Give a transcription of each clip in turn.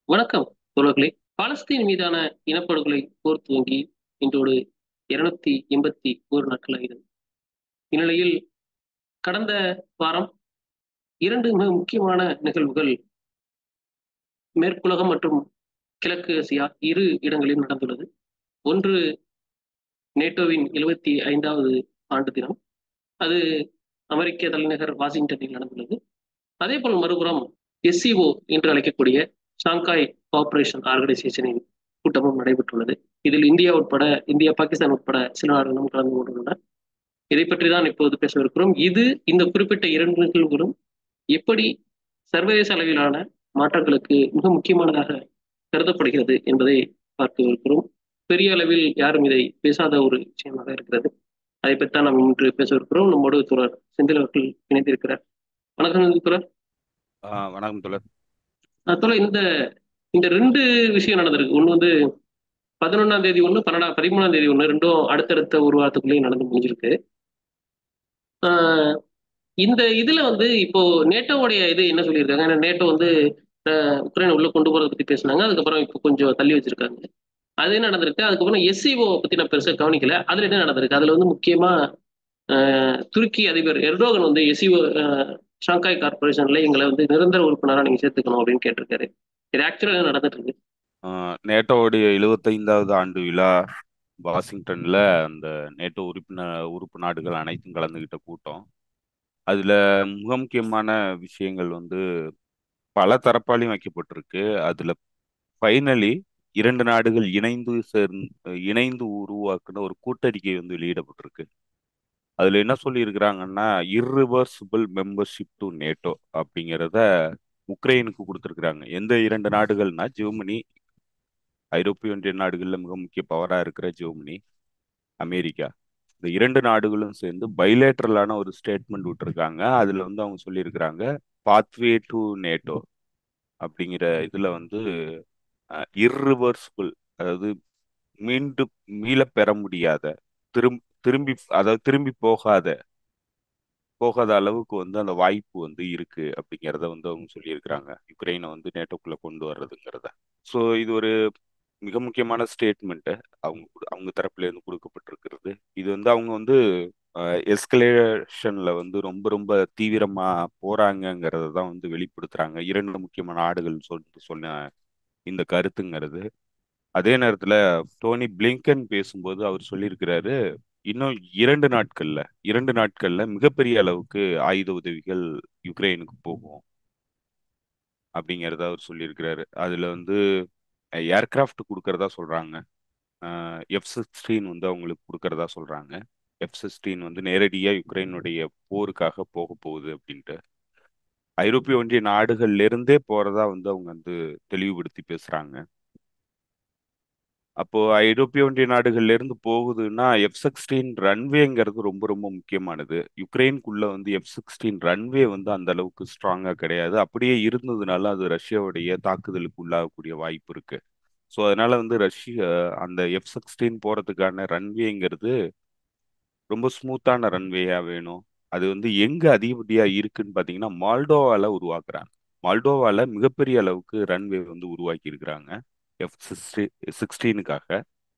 வணக்கம் தோழர்களே பாலஸ்தீன் மீதான இனப்படுகொலை போர் துவங்கி இன்றோடு இருநூத்தி எண்பத்தி ஒரு நாட்கள் ஆகிறது இந்நிலையில் கடந்த வாரம் இரண்டு மிக முக்கியமான நிகழ்வுகள் மேற்குலகம் மற்றும் கிழக்கு ஆசியா இரு இடங்களிலும் நடந்துள்ளது ஒன்று நேட்டோவின் எழுபத்தி ஐந்தாவது ஆண்டு தினம் அது அமெரிக்க தலைநகர் வாஷிங்டனில் நடந்துள்ளது அதே போல் மறுபுறம் எஸ்சிஓ என்று அழைக்கக்கூடிய ஷாங்காய் கோஆபரேஷன் ஆர்கனைசேஷனின் கூட்டமும் நடைபெற்றுள்ளது இதில் இந்தியா உட்பட இந்தியா பாகிஸ்தான் உட்பட சில நாடுகளும் கலந்து கொண்டுள்ளன இதை பற்றி தான் இப்போது பேசவிருக்கிறோம் இது இந்த குறிப்பிட்ட இரண்டு நிகழ்வுகளும் எப்படி சர்வதேச அளவிலான மாற்றங்களுக்கு மிக முக்கியமானதாக கருதப்படுகிறது என்பதை பார்க்கவிருக்கிறோம் பெரிய அளவில் யாரும் இதை பேசாத ஒரு விஷயமாக இருக்கிறது அதை பற்றி தான் நாம் இன்று பேசவிருக்கிறோம் நம்மோடு தோழர் செந்தில் அவர்கள் இணைந்திருக்கிறார் வணக்கம் செந்தில் தோழர் ஆஹ் வணக்கம் தோழர் தோழர் இந்த இந்த ரெண்டு விஷயம் நடந்திருக்கு ஒன்று வந்து பதினொன்றாம் தேதி ஒன்று பன்னெண்டாம் பதிமூணாம் தேதி ஒன்று ரெண்டும் அடுத்தடுத்த ஒரு வாரத்துக்குள்ளேயே நடந்து முடிஞ்சிருக்கு ஆஹ் இந்த இதுல வந்து இப்போ நேட்டோவுடைய இது என்ன சொல்லியிருக்காங்க ஏன்னா நேட்டோ வந்து ஆஹ் உக்ரைனை உள்ள கொண்டு போறதை பத்தி பேசினாங்க அதுக்கப்புறம் இப்போ கொஞ்சம் தள்ளி வச்சிருக்காங்க அது என்ன நடந்திருக்கு அதுக்கப்புறம் எஸ்சிஓ பத்தி நான் பெருசாக கவனிக்கல அதுல என்ன நடந்திருக்கு அதுல வந்து முக்கியமா ஆஹ் துருக்கி அதிபர் எர்டோகன் வந்து எஸ்சிஓ ஷாங்காய் கார்பரேஷன்ல எங்களை வந்து நிரந்தர உறுப்பினராக நீங்க சேர்த்துக்கணும் அப்படின்னு கேட்டிருக்காரு இது ஆக்சுவலா நடந்துட்டு இருக்கு ஆஹ் நேட்டோவுடைய எழுபத்தைந்தாவது ஆண்டு விழா வாஷிங்டன்ல அந்த நேட்டோ உறுப்பினர் உறுப்பு நாடுகள் அனைத்தும் கலந்துகிட்ட கூட்டம் அதுல மிக முக்கியமான விஷயங்கள் வந்து பல தரப்பாலையும் வைக்கப்பட்டிருக்கு அதுல ஃபைனலி இரண்டு நாடுகள் இணைந்து சேர்ந்து இணைந்து உருவாக்குன ஒரு கூட்டறிக்கை வந்து வெளியிடப்பட்டிருக்கு அதுல என்ன சொல்லியிருக்கிறாங்கன்னா இர்ரிவர்சிபிள் மெம்பர்ஷிப் டு நேட்டோ அப்படிங்கிறத உக்ரைனுக்கு கொடுத்துருக்குறாங்க எந்த இரண்டு நாடுகள்னா ஜெர்மனி ஐரோப்பிய ஒன்றிய நாடுகளில் மிக முக்கிய பவராக இருக்கிற ஜெர்மனி அமெரிக்கா இந்த இரண்டு நாடுகளும் சேர்ந்து பைலேட்ரலான ஒரு ஸ்டேட்மெண்ட் விட்டுருக்காங்க அதில் வந்து அவங்க சொல்லியிருக்கிறாங்க பாத்வே டு நேட்டோ அப்படிங்கிற இதில் வந்து இர்ரிவர்சிபிள் அதாவது மீண்டும் மீள பெற முடியாத திரும் திரும்பி அதாவது திரும்பி போகாத போகாத அளவுக்கு வந்து அந்த வாய்ப்பு வந்து இருக்கு அப்படிங்கிறத வந்து அவங்க சொல்லியிருக்கிறாங்க யுக்ரைனை வந்து நேட்டோக்குள்ள கொண்டு வர்றதுங்கிறத ஸோ இது ஒரு மிக முக்கியமான ஸ்டேட்மெண்ட்டு அவங்க அவங்க தரப்புல இருந்து கொடுக்கப்பட்டிருக்கிறது இது வந்து அவங்க வந்து எஸ்கலேஷன்ல வந்து ரொம்ப ரொம்ப தீவிரமா போறாங்கங்கிறத தான் வந்து வெளிப்படுத்துறாங்க இரண்டு முக்கியமான நாடுகள் சொல்லிட்டு சொன்ன இந்த கருத்துங்கிறது அதே நேரத்துல டோனி பிளிங்கன் பேசும்போது அவர் சொல்லியிருக்கிறாரு இன்னும் இரண்டு நாட்கள்ல இரண்டு நாட்கள்ல மிகப்பெரிய அளவுக்கு ஆயுத உதவிகள் யுக்ரைனுக்கு போகும் அப்படிங்கிறத அவர் சொல்லியிருக்கிறாரு அதுல வந்து ஏர்கிராஃப்ட் கொடுக்கறதா சொல்றாங்க எஃப் சிக்ஸ்டீன் வந்து அவங்களுக்கு கொடுக்கறதா சொல்றாங்க எஃப் சிக்ஸ்டீன் வந்து நேரடியா யுக்ரைனுடைய போருக்காக போக போகுது அப்படின்ட்டு ஐரோப்பிய ஒன்றிய நாடுகள்ல இருந்தே போறதா வந்து அவங்க வந்து தெளிவுபடுத்தி பேசுறாங்க அப்போ ஐரோப்பிய ஒன்றிய நாடுகள்ல இருந்து போகுதுன்னா எஃப் சிக்ஸ்டீன் ரன்வேங்கிறது ரொம்ப ரொம்ப முக்கியமானது யுக்ரைனுக்குள்ள வந்து எஃப் சிக்ஸ்டீன் ரன்வே வந்து அந்த அளவுக்கு ஸ்ட்ராங்கா கிடையாது அப்படியே இருந்ததுனால அது ரஷ்யாவுடைய தாக்குதலுக்கு உள்ளாகக்கூடிய வாய்ப்பு இருக்கு ஸோ அதனால வந்து ரஷ்யா அந்த எஃப் சிக்ஸ்டீன் போறதுக்கான ரன்வேங்கிறது ரொம்ப ஸ்மூத்தான ரன்வேயா வேணும் அது வந்து எங்க அதிகப்படியா இருக்குன்னு பாத்தீங்கன்னா மால்டோவால உருவாக்குறாங்க மால்டோவால மிகப்பெரிய அளவுக்கு ரன்வே வந்து உருவாக்கி இருக்கிறாங்க எஃப் சிக்ஸ்டீனுக்காக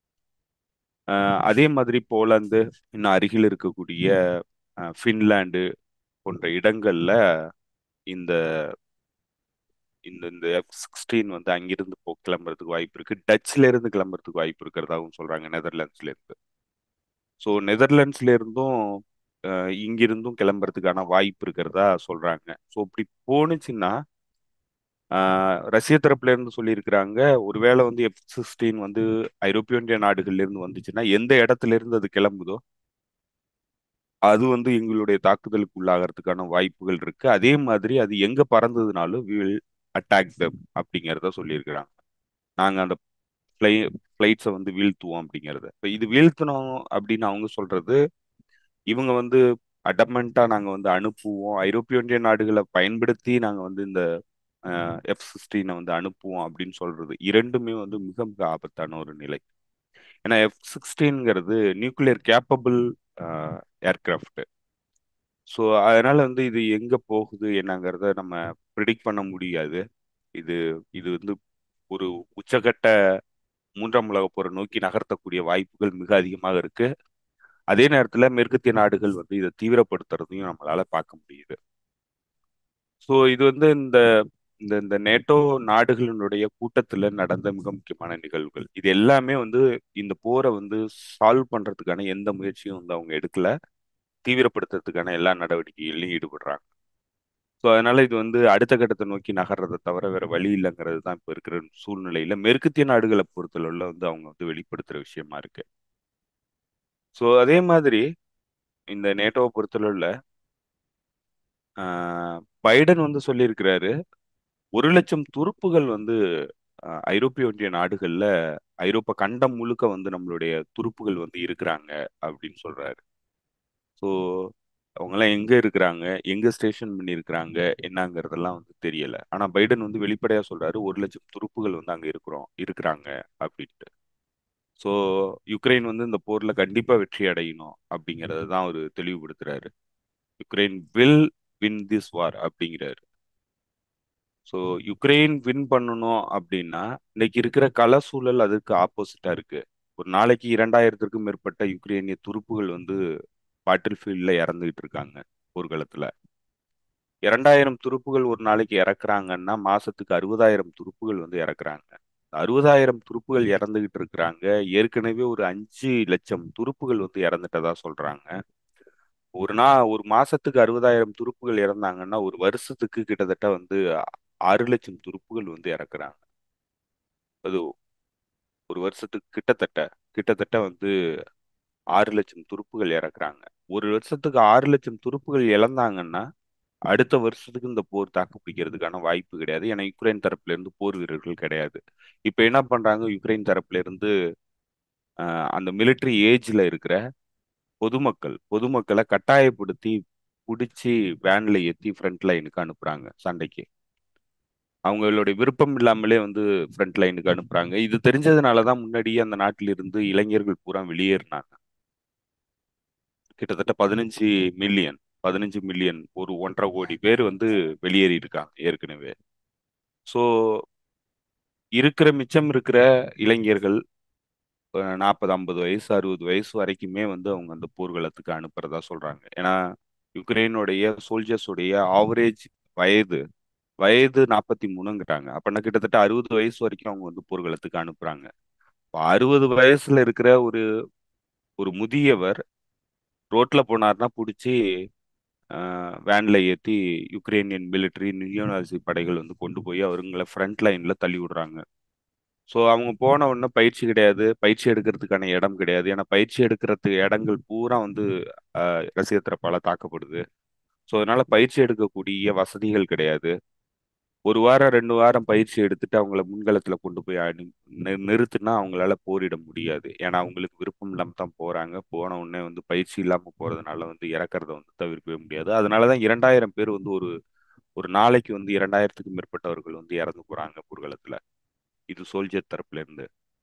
அதே மாதிரி போலாந்து இன்னும் அருகில் இருக்கக்கூடிய ஃபின்லாண்டு போன்ற இடங்கள்ல இந்த இந்த இந்த எஃப் சிக்ஸ்டீன் வந்து அங்கிருந்து போ கிளம்புறதுக்கு வாய்ப்பு இருக்கு டச்ல இருந்து கிளம்புறதுக்கு வாய்ப்பு இருக்கிறதாகவும் சொல்றாங்க நெதர்லாண்ட்ஸ்ல இருந்து ஸோ நெதர்லாண்ட்ஸ்ல இருந்தும் இங்கிருந்தும் கிளம்புறதுக்கான வாய்ப்பு இருக்கிறதா சொல்றாங்க ஸோ இப்படி போணுச்சுன்னா ரஷ்ய தரப்புல இருந்து சொல்லியிருக்கிறாங்க ஒருவேளை வந்து எஃப் சிக்ஸ்டீன் வந்து ஐரோப்பிய ஒன்றிய நாடுகள்ல இருந்து வந்துச்சுன்னா எந்த இடத்துல இருந்து அது கிளம்புதோ அது வந்து எங்களுடைய தாக்குதலுக்கு உள்ளாகிறதுக்கான வாய்ப்புகள் இருக்கு அதே மாதிரி அது எங்க பறந்ததுனாலும் வில் அட்டாக் தம் அப்படிங்கிறத சொல்லியிருக்கிறாங்க நாங்க அந்த ஃப்ளை ஃப்ளைட்ஸை வந்து வீழ்த்துவோம் அப்படிங்கிறத இப்போ இது வீழ்த்தணும் அப்படின்னு அவங்க சொல்றது இவங்க வந்து அடமெண்டா நாங்க வந்து அனுப்புவோம் ஐரோப்பிய ஒன்றிய நாடுகளை பயன்படுத்தி நாங்க வந்து இந்த எஃப் சிக்ஸ்டீனை வந்து அனுப்புவோம் அப்படின்னு சொல்றது இரண்டுமே வந்து மிக மிக ஆபத்தான ஒரு நிலை ஏன்னா எஃப் சிக்ஸ்டீன்ங்கிறது நியூக்ளியர் கேப்பபிள் ஏர்கிராஃப்ட் ஸோ அதனால வந்து இது எங்க போகுது என்னங்கிறத நம்ம ப்ரிடிக்ட் பண்ண முடியாது இது இது வந்து ஒரு உச்சகட்ட மூன்றாம் உலகப் போரை நோக்கி நகர்த்தக்கூடிய வாய்ப்புகள் மிக அதிகமாக இருக்கு அதே நேரத்துல மேற்கத்திய நாடுகள் வந்து இதை தீவிரப்படுத்துறதையும் நம்மளால பார்க்க முடியுது ஸோ இது வந்து இந்த இந்த இந்த நேட்டோ நாடுகளினுடைய கூட்டத்துல நடந்த மிக முக்கியமான நிகழ்வுகள் இது எல்லாமே வந்து இந்த போரை வந்து சால்வ் பண்றதுக்கான எந்த முயற்சியும் வந்து அவங்க எடுக்கல தீவிரப்படுத்துறதுக்கான எல்லா நடவடிக்கைகளிலும் ஈடுபடுறாங்க ஸோ அதனால இது வந்து அடுத்த கட்டத்தை நோக்கி நகர்றதை தவிர வேற வழி இல்லைங்கிறது தான் இப்போ இருக்கிற சூழ்நிலையில மேற்கத்திய நாடுகளை பொறுத்தளவுல வந்து அவங்க வந்து வெளிப்படுத்துற விஷயமா இருக்கு ஸோ அதே மாதிரி இந்த நேட்டோவை பொறுத்தளவுல ஆஹ், பைடன் வந்து சொல்லியிருக்கிறாரு ஒரு லட்சம் துருப்புகள் வந்து ஆஹ், ஐரோப்பிய ஒன்றிய நாடுகள்ல ஐரோப்பா கண்டம் முழுக்க வந்து நம்மளுடைய துருப்புகள் வந்து இருக்கிறாங்க அப்படின்னு சொல்றாரு ஸோ அவங்கெல்லாம் எங்க இருக்கிறாங்க எங்க ஸ்டேஷன் பண்ணியிருக்கிறாங்க என்னங்கிறதெல்லாம் வந்து தெரியல ஆனா பைடன் வந்து வெளிப்படையா சொல்றாரு ஒரு லட்சம் துருப்புகள் வந்து அங்க இருக்கிறோம் இருக்கிறாங்க அப்படின்ட்டு ஸோ யுக்ரைன் வந்து இந்த போர்ல கண்டிப்பா வெற்றி அடையணும் அப்படிங்கறத தான் அவர் தெளிவுபடுத்துறாரு Ukraine will win this war அப்படிங்கிறாரு ஸோ யுக்ரைன் வின் பண்ணணும் அப்படின்னா இன்னைக்கு இருக்கிற கள சூழல் அதுக்கு ஆப்போசிட்டா இருக்கு ஒரு நாளைக்கு இரண்டாயிரத்திற்கும் மேற்பட்ட யுக்ரைனிய துருப்புகள் வந்து பாட்டில் ஃபீல்ட்ல இறந்துகிட்டு இருக்காங்க போர்க்களத்துல இரண்டாயிரம் துருப்புகள் ஒரு நாளைக்கு இறக்குறாங்கன்னா மாசத்துக்கு அறுபதாயிரம் துருப்புகள் வந்து இறக்குறாங்க அறுபதாயிரம் துருப்புகள் இறந்துகிட்டு இருக்கிறாங்க ஏற்கனவே ஒரு அஞ்சு லட்சம் துருப்புகள் வந்து இறந்துட்டதா சொல்றாங்க ஒரு நா ஒரு மாசத்துக்கு அறுபதாயிரம் துருப்புகள் இறந்தாங்கன்னா ஒரு வருஷத்துக்கு கிட்டத்தட்ட வந்து ஆறு லட்சம் துருப்புகள் வந்து இறக்குறாங்க அது ஒரு வருஷத்துக்கு கிட்டத்தட்ட கிட்டத்தட்ட வந்து ஆறு லட்சம் துருப்புகள் இறக்குறாங்க ஒரு வருஷத்துக்கு ஆறு லட்சம் துருப்புகள் இழந்தாங்கன்னா அடுத்த வருஷத்துக்கு இந்த போர் தாக்கு பிடிக்கிறதுக்கான வாய்ப்பு கிடையாது ஏன்னா யுக்ரைன் தரப்புல இருந்து போர் வீரர்கள் கிடையாது இப்ப என்ன பண்றாங்க யுக்ரைன் தரப்புல இருந்து ஆஹ், அந்த மிலிட்டரி ஏஜ்ல இருக்கிற பொதுமக்கள் பொதுமக்களை கட்டாயப்படுத்தி பிடிச்சி வேன்ல ஏத்தி ஃப்ரண்ட் லைனுக்கு அனுப்புறாங்க சண்டைக்கு அவங்களுடைய விருப்பம் இல்லாமலே வந்து ஃப்ரண்ட் லைனுக்கு அனுப்புறாங்க இது தெரிஞ்சதுனால தான் முன்னாடியே அந்த நாட்டில இருந்து இளைஞர்கள் பூரா வெளியேறினாங்க கிட்டத்தட்ட பதினஞ்சு மில்லியன் பதினஞ்சு மில்லியன் ஒரு ஒன்றரை கோடி பேர் வந்து வெளியேறி இருக்காங்க ஏற்கனவே ஸோ இருக்கிற மிச்சம் இருக்கிற இளைஞர்கள் நாற்பது ஐம்பது வயசு அறுபது வயசு வரைக்குமே வந்து அவங்க அந்த போர்க்களத்துக்கு அனுப்புறதா சொல்றாங்க ஏன்னா யுக்ரைனுடைய சோல்ஜர்ஸுடைய ஆவரேஜ் வயது வயது நாற்பத்தி மூணுங்கிறாங்க அப்படின்னா கிட்டத்தட்ட அறுபது வயசு வரைக்கும் அவங்க வந்து போர்க்களத்துக்கு அனுப்புறாங்க இப்போ அறுபது வயசுல இருக்கிற ஒரு ஒரு முதியவர் ரோட்ல போனார்னா பிடிச்சி வேன்ல ஏத்தி யுக்ரைனியன் மிலிட்டரி நியோனாசி படைகள் வந்து கொண்டு போய் அவருங்களை ஃப்ரண்ட் லைன்ல தள்ளி விடுறாங்க ஸோ அவங்க போன உடனே பயிற்சி கிடையாது பயிற்சி எடுக்கிறதுக்கான இடம் கிடையாது ஏன்னா பயிற்சி எடுக்கிறதுக்கு இடங்கள் பூரா வந்து ஆஹ், ரசிகர் தரப்பால தாக்கப்படுது ஸோ அதனால பயிற்சி எடுக்கக்கூடிய வசதிகள் கிடையாது ஒரு வாரம் ரெண்டு வாரம் பயிற்சி எடுத்துட்டு அவங்கள முன்களத்துல கொண்டு போய் அனு நி- நிறுத்துனா அவங்களால போரிட முடியாது ஏன்னா அவங்களுக்கு விருப்பம் இல்லாம தான் போறாங்க போன உடனே வந்து பயிற்சி இல்லாம போறதுனால வந்து இறக்கறத வந்து தவிர்க்கவே முடியாது அதனாலதான் இரண்டாயிரம் பேர் வந்து ஒரு ஒரு நாளைக்கு வந்து இரண்டாயிரத்துக்கும் மேற்பட்டவர்கள் வந்து இறந்து போறாங்க போர்க்களத்துல இது சோல்ஜர் தரப்புல இருந்து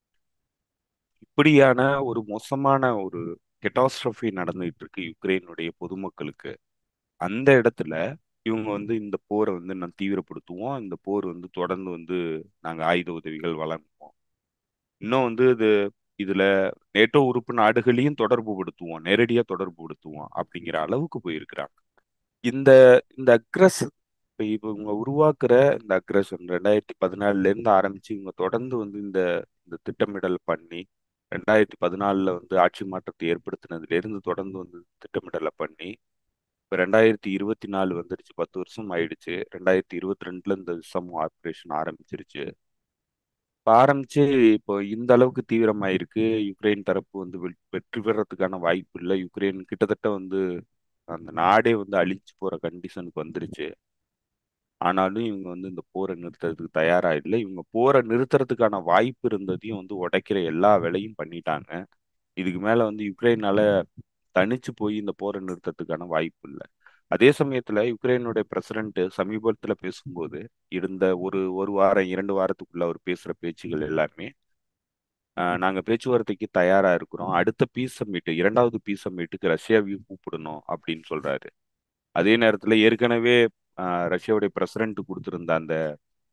இப்படியான ஒரு மோசமான ஒரு கெட்டாஸ்ட்ரஃபி நடந்துகிட்டு இருக்கு யுக்ரைனுடைய பொதுமக்களுக்கு அந்த இடத்துல இவங்க வந்து இந்த போரை வந்து நான் தீவிரப்படுத்துவோம் இந்த போர் வந்து தொடர்ந்து வந்து நாங்க ஆயுத உதவிகள் வழங்குவோம் இன்னும் வந்து இது இதுல நேட்டோ உறுப்பு நாடுகளையும் தொடர்பு படுத்துவோம் நேரடியா தொடர்பு படுத்துவோம் அப்படிங்கிற அளவுக்கு போயிருக்கிறாங்க இந்த இந்த அக்ரஸ் இப்ப இவங்க உருவாக்குற இந்த அக்ரஷன் ரெண்டாயிரத்தி பதினாலுல இருந்து ஆரம்பிச்சு இவங்க தொடர்ந்து வந்து இந்த இந்த திட்டமிடல் பண்ணி ரெண்டாயிரத்தி பதினாலுல வந்து ஆட்சி மாற்றத்தை ஏற்படுத்தினதுல இருந்து தொடர்ந்து வந்து திட்டமிடலை பண்ணி இப்போ ரெண்டாயிரத்தி இருபத்தி நாலு வந்துருச்சு பத்து வருஷம் ஆயிடுச்சு ரெண்டாயிரத்தி இருபத்தி ரெண்டுல இந்த சம் ஆப்ரேஷன் ஆரம்பிச்சிருச்சு இப்போ ஆரம்பிச்சு இப்போ இந்த அளவுக்கு தீவிரமாயிருக்கு யுக்ரைன் தரப்பு வந்து வெ- வெற்றி பெறறதுக்கான வாய்ப்பு இல்லை யுக்ரைன் கிட்டத்தட்ட வந்து அந்த நாடே வந்து அழிச்சு போற கண்டிஷனுக்கு வந்துருச்சு ஆனாலும் இவங்க வந்து இந்த போரை நிறுத்துறதுக்கு தயாரா இல்லை இவங்க போரை நிறுத்துறதுக்கான வாய்ப்பு இருந்ததையும் வந்து உடைக்கிற எல்லா வேலையும் பண்ணிட்டாங்க இதுக்கு மேல வந்து யுக்ரைனால தனிச்சு போய் இந்த போரை நிறுத்தத்துக்கான வாய்ப்பு இல்லை அதே சமயத்துல யுக்ரைனுடைய பிரசிடென்ட் சமீபத்துல பேசும்போது இருந்த ஒரு ஒரு வாரம் இரண்டு வாரத்துக்குள்ள அவர் பேசுற பேச்சுகள் எல்லாமே ஆஹ், நாங்க பேச்சுவார்த்தைக்கு தயாரா இருக்கிறோம் அடுத்த பீஸ் சம்மிட் இரண்டாவது பீஸ் சம்மிட்டுக்கு ரஷ்யாவையும் கூப்பிடணும் அப்படின்னு சொல்றாரு அதே நேரத்துல ஏற்கனவே ஆஹ், ரஷ்யாவுடைய பிரசிடென்ட் கொடுத்திருந்த அந்த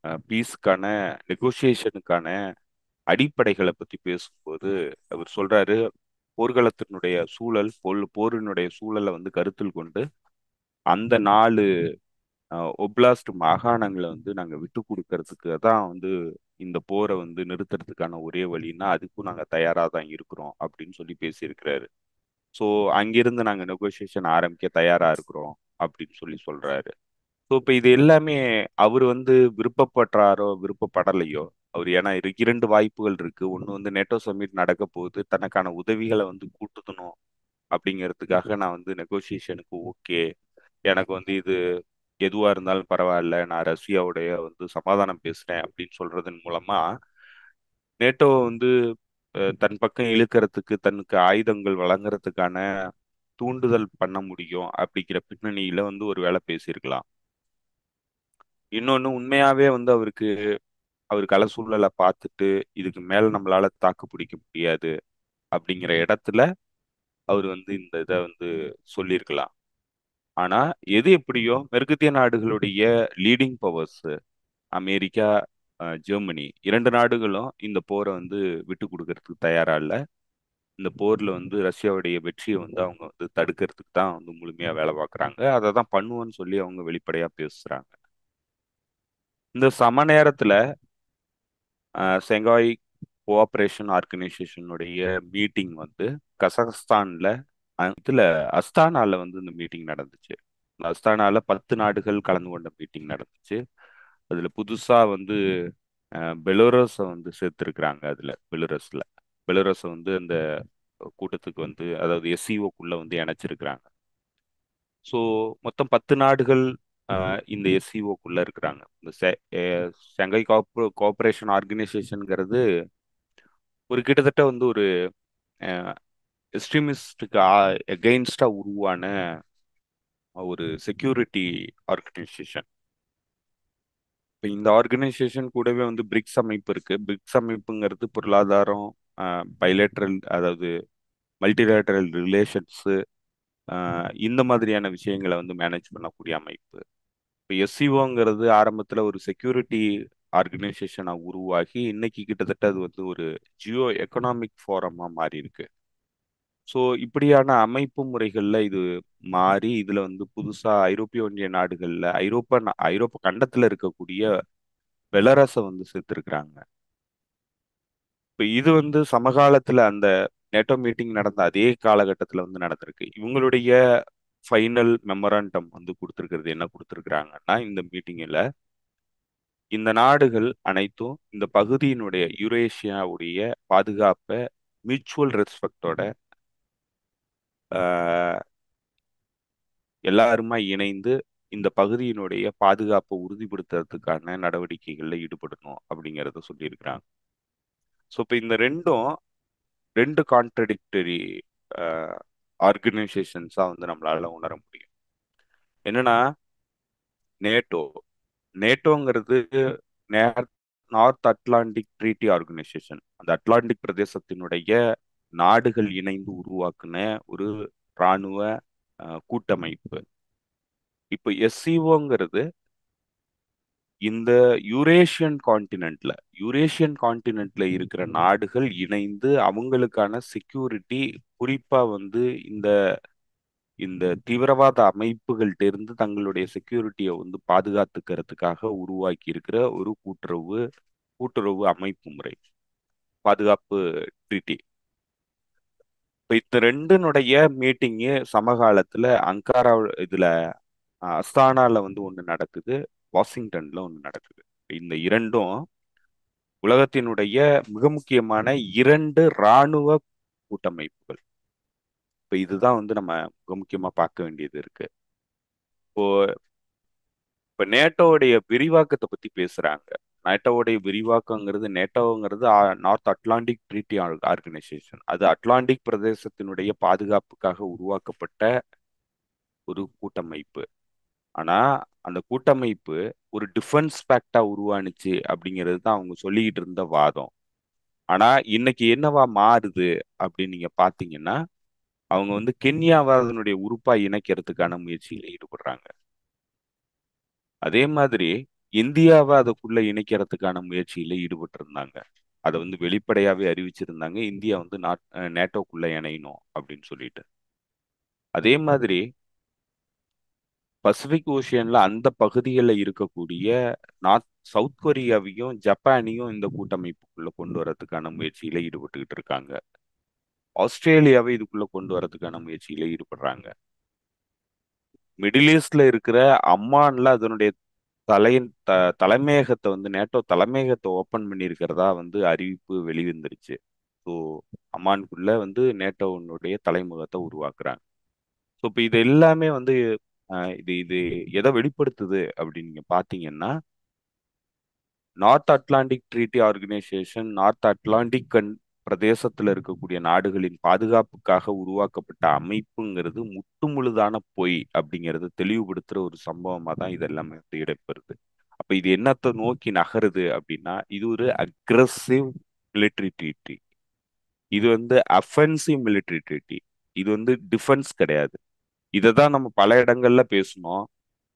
பீஸுக்கான நெகோசியேஷனுக்கான அடிப்படைகளை பத்தி பேசும்போது அவர் சொல்றாரு போர்க்களத்தினுடைய சூழல் போல் போரினுடைய சூழலை வந்து கருத்தில் கொண்டு அந்த நாலு ஒப்லாஸ்ட் மாகாணங்களை வந்து நாங்கள் விட்டு கொடுக்கறதுக்கு தான் வந்து இந்த போரை வந்து நிறுத்துறதுக்கான ஒரே வழின்னா அதுக்கும் நாங்கள் தயாராக தான் இருக்கிறோம் அப்படின்னு சொல்லி பேசியிருக்கிறாரு ஸோ அங்கிருந்து நாங்கள் நெகோசியேஷன் ஆரம்பிக்க தயாராக இருக்கிறோம் அப்படின்னு சொல்லி சொல்றாரு ஸோ இப்போ இது எல்லாமே அவர் வந்து விருப்பப்படுறாரோ விருப்பப்படலையோ அவர் ஏன்னா இரு- இரண்டு வாய்ப்புகள் இருக்கு ஒன்று வந்து நேட்டோ சமிட் நடக்க போகுது தனக்கான உதவிகளை வந்து கூட்டுதணும் அப்படிங்கிறதுக்காக நான் வந்து நெகோசியேஷனுக்கு ஓகே எனக்கு வந்து இது எதுவா இருந்தாலும் பரவாயில்ல நான் ரஷ்யாவுடைய வந்து சமாதானம் பேசுறேன் அப்படின்னு சொல்றதன் மூலமா நேட்டோ வந்து அஹ், தன் பக்கம் இழுக்கிறதுக்கு தனக்கு ஆயுதங்கள் வழங்குறதுக்கான தூண்டுதல் பண்ண முடியும் அப்படிங்கிற பின்னணியில வந்து ஒரு வேலை பேசியிருக்கலாம் இன்னொன்னு உண்மையாவே வந்து அவருக்கு அவர் கள சூழலை பார்த்துட்டு இதுக்கு மேல நம்மளால தாக்கு பிடிக்க முடியாது அப்படிங்கிற இடத்துல அவர் வந்து இந்த இதை வந்து சொல்லியிருக்கலாம் ஆனா எது எப்படியோ மேற்கத்திய நாடுகளுடைய leading powers America ah, Germany இரண்டு நாடுகளும் இந்த போரை வந்து விட்டு கொடுக்கறதுக்கு தயாரா இல்லை இந்த போர்ல வந்து ரஷ்யாவுடைய வெற்றியை வந்து அவங்க வந்து தடுக்கிறதுக்கு தான் வந்து முழுமையா வேலை பார்க்குறாங்க அதை தான் பண்ணுவோன்னு சொல்லி அவங்க வெளிப்படையா பேசுறாங்க இந்த சம நேரத்துல அஹ், செங்காய் கோஆபரேஷன் ஆர்கனைசேஷனுடைய மீட்டிங் வந்து கசகஸ்தான்ல அஹ், இதுல அஸ்தானால வந்து இந்த மீட்டிங் நடந்துச்சு இந்த அஸ்தானால பத்து நாடுகள் கலந்து கொண்ட மீட்டிங் நடந்துச்சு அதுல புதுசா வந்து அஹ், பெலோரஸை வந்து சேர்த்திருக்கிறாங்க அதுல பெலோரஸ்ல பெலோரஸை வந்து அந்த கூட்டத்துக்கு வந்து அதாவது எஸ்சிஓக்குள்ள வந்து இணைச்சிருக்கிறாங்க ஸோ மொத்தம் பத்து நாடுகள் அஹ், இந்த எஸ்சிஓக்குள்ள இருக்கிறாங்க இந்த செ- அஹ், ஷங்காய் கோஆப்ரே கோஆபரேஷன் ஆர்கனைசேஷனுங்கிறது ஒரு கிட்டத்தட்ட வந்து ஒரு எக்ஸ்ட்ரீமிஸ்டுக்கு எகெயின்ஸ்டா உருவான ஒரு செக்யூரிட்டி ஆர்கனைசேஷன் இப்போ இந்த ஆர்கனைசேஷன் கூடவே வந்து பிரிக்ஸ் அமைப்பு இருக்கு பிரிக்ஸ் அமைப்புங்கிறது பொருளாதாரம் பைலேட்ரல் அதாவது மல்டிலேட்டரல் ரிலேஷன்ஸு இந்த மாதிரியான விஷயங்களை வந்து மேனேஜ் பண்ணக்கூடிய அமைப்பு இப்போ எஸ்சிஓங்கிறது ஆரம்பத்தில் ஒரு செக்யூரிட்டி ஆர்கனைசேஷனாக உருவாகி இன்னைக்கு கிட்டத்தட்ட அது வந்து ஒரு ஜியோ எக்கனாமிக் ஃபோரமாக மாறி இருக்கு ஸோ இப்படியான அமைப்பு முறைகளில் இது மாறி இதில் வந்து புதுசாக ஐரோப்பிய ஒன்றிய நாடுகளில் ஐரோப்பா நா- ஐரோப்பா கண்டத்தில் இருக்கக்கூடிய பெலரஸை வந்து சேர்த்துருக்குறாங்க இப்போ இது வந்து சமகாலத்தில் அந்த நேட்டோ மீட்டிங் நடந்த அதே காலகட்டத்தில் வந்து நடந்திருக்கு இவங்களுடைய ஃபைனல் மெமராண்டம் வந்து கொடுத்துருக்கிறது என்ன கொடுத்துருக்குறாங்கன்னா இந்த மீட்டிங்கில் இந்த நாடுகள் அனைத்தும் இந்த பகுதியினுடைய யூரேஷியாவுடைய பாதுகாப்பை மியூச்சுவல் ரெஸ்பெக்டோட எல்லாருமா இணைந்து இந்த பகுதியினுடைய பாதுகாப்பை உறுதிப்படுத்துறதுக்கான நடவடிக்கைகளில் ஈடுபடணும் அப்படிங்கிறத சொல்லியிருக்கிறாங்க ஸோ இப்போ இந்த ரெண்டும் ரெண்டு கான்ட்ரடிக்டரி ஆர்கனைசேஷன்ஸாக வந்து நம்மளால உணர முடியும் என்னன்னா நேட்டோ நேட்டோங்கிறது நார்த் அட்லாண்டிக் ட்ரீட்டி ஆர்கனைசேஷன் அந்த அட்லாண்டிக் பிரதேசத்தினுடைய நாடுகள் இணைந்து உருவாக்குன ஒரு இராணுவ அஹ், கூட்டமைப்பு இப்போ எஸ்சிஓங்கிறது இந்த யூரேஷியன் காண்டினென்ட்ல யூரேஷியன் காண்டினென்ட்ல இருக்கிற நாடுகள் இணைந்து அவங்களுக்கான செக்யூரிட்டி குறிப்பா வந்து இந்த இந்த தீவிரவாத அமைப்புகள்ட்ட இருந்து தங்களுடைய செக்யூரிட்டியை வந்து பாதுகாத்துக்கிறதுக்காக உருவாக்கி இருக்கிற ஒரு கூட்டுறவு கூட்டுறவு அமைப்பு முறை பாதுகாப்பு ட்ரீட்டி இப்போ இந்த ரெண்டினுடைய மீட்டிங்கு சமகாலத்துல அங்காரா இதுல அஹ், அஸ்தானால வந்து ஒன்று நடக்குது வாஷிங்டன்ல ஒன்று நடக்குது இந்த இரண்டும் உலகத்தினுடைய மிக முக்கியமான இரண்டு இராணுவ கூட்டமைப்புகள் இப்போ இதுதான் வந்து நம்ம மிக முக்கியமா பார்க்க வேண்டியது இருக்கு இப்போ இப்போ நேட்டோவுடைய விரிவாக்கத்தை பத்தி பேசுறாங்க நேட்டோவுடைய விரிவாக்கங்கிறது நேட்டோங்கிறது நார்த் அட்லாண்டிக் ட்ரீட்டி ஆர்கனைசேஷன் அது அட்லாண்டிக் பிரதேசத்தினுடைய பாதுகாப்புக்காக உருவாக்கப்பட்ட ஒரு கூட்டமைப்பு ஆனா அந்த கூட்டமைப்பு ஒரு டிஃபென்ஸ் பேக்டா உருவானுச்சு அப்படிங்கிறது தான் அவங்க சொல்லிக்கிட்டு இருந்த வாதம் ஆனா இன்னைக்கு என்னவா மாறுது அப்படின்னு நீங்க பாத்தீங்கன்னா அவங்க வந்து கென்யாவை அதனுடைய உறுப்பா இணைக்கிறதுக்கான முயற்சியில் ஈடுபடுறாங்க அதே மாதிரி இந்தியாவை அதுக்குள்ள இணைக்கிறதுக்கான முயற்சியில ஈடுபட்டு இருந்தாங்க அதை வந்து வெளிப்படையாவே அறிவிச்சிருந்தாங்க இந்தியா வந்து நாட் நேட்டோக்குள்ள இணையணும் அப்படின்னு சொல்லிட்டு அதே மாதிரி பசிபிக் ஓஷியன்ல அந்த பகுதிகளில் இருக்கக்கூடிய நார்த் சவுத் கொரியாவையும் ஜப்பானையும் இந்த கூட்டமைப்புக்குள்ள கொண்டு வரதுக்கான முயற்சியில ஈடுபட்டுக்கிட்டு இருக்காங்க ஆஸ்திரேலியாவை இதுக்குள்ள கொண்டு வரதுக்கான முயற்சியில ஈடுபடுறாங்க மிடில் ஈஸ்ட்ல இருக்கிற அம்மான்ல அதனுடைய தலையின் த தலைமையகத்தை வந்து நேட்டோ தலைமையகத்தை ஓப்பன் பண்ணியிருக்கிறதா வந்து அறிவிப்பு வெளிவந்துருச்சு ஸோ அம்மானுக்குள்ள வந்து நேட்டோனுடைய தலைமுகத்தை உருவாக்குறாங்க ஸோ இப்போ இது எல்லாமே வந்து இது இது எதை வெளிப்படுத்துது அப்படின்னு நீங்க பாத்தீங்கன்னா North Atlantic Treaty Organization North Atlantic கண் பிரதேசத்துல இருக்கக்கூடிய நாடுகளின் பாதுகாப்புக்காக உருவாக்கப்பட்ட அமைப்புங்கிறது முட்டு முழுதான பொய் அப்படிங்கிறது தெளிவுபடுத்துற ஒரு சம்பவமா தான் இது எல்லாமே வந்து இடம்பெறுது அப்ப இது என்னத்தை நோக்கி நகருது அப்படின்னா இது ஒரு அக்ரஸிவ் மிலிட்ரி ட்ரீட்டி இது வந்து அஃபென்சிவ் மிலிட்ரி ட்ரீட்டி இது வந்து டிஃபென்ஸ் கிடையாது இதை தான் நம்ம பல இடங்கள்ல பேசணும்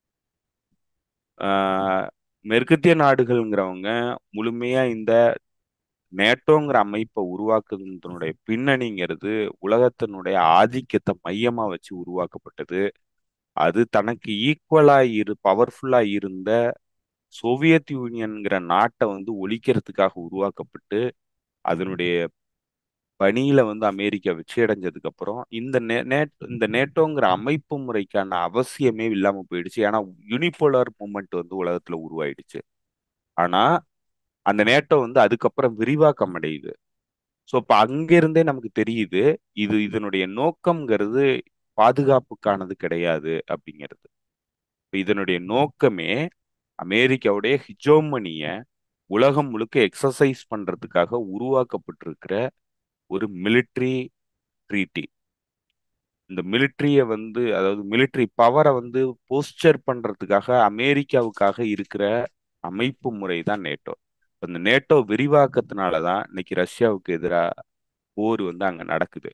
மேற்கத்திய நாடுகள்ங்கிறவங்க முழுமையா இந்த நேட்டோங்கிற அமைப்பை உருவாக்குறதுனுடைய பின்னணிங்கிறது உலகத்தினுடைய ஆதிக்கத்தை மையமா வச்சு உருவாக்கப்பட்டது அது தனக்கு ஈக்குவலா இரு பவர்ஃபுல்லா இருந்த சோவியத் யூனியன்கிற நாட்டை வந்து ஒழிக்கிறதுக்காக உருவாக்கப்பட்டு அதனுடைய பணியில வந்து அமெரிக்கா வெற்றி அடைஞ்சதுக்கு அப்புறம் இந்த நே இந்த நேட்டோங்கிற அமைப்பு முறைக்கான அவசியமே இல்லாம போயிடுச்சு ஏன்னா யூனிபோலார் மூமெண்ட் வந்து உலகத்துல உருவாயிடுச்சு ஆனா அந்த நேட்டோ வந்து அதுக்கப்புறம் விரிவாக்கம் அடையுது ஸோ இப்போ அங்கிருந்தே நமக்கு தெரியுது இது இதனுடைய நோக்கம்ங்கிறது பாதுகாப்புக்கானது கிடையாது அப்படிங்கிறது இப்போ இதனுடைய நோக்கமே அமெரிக்காவுடைய ஹிஜோமனிய உலகம் முழுக்க எக்ஸசைஸ் பண்றதுக்காக உருவாக்கப்பட்டிருக்கிற ஒரு மிலிட்ரி ட்ரீட்டி இந்த மிலிட்ரிய வந்து அதாவது மிலிட்ரி பவரை வந்து போஸ்டர் பண்றதுக்காக அமெரிக்காவுக்காக இருக்கிற அமைப்பு முறை தான் நேட்டோ இந்த நேட்டோ விரிவாக்கத்தினால தான் இன்னைக்கு ரஷ்யாவுக்கு எதிராக போர் வந்து அங்க நடக்குது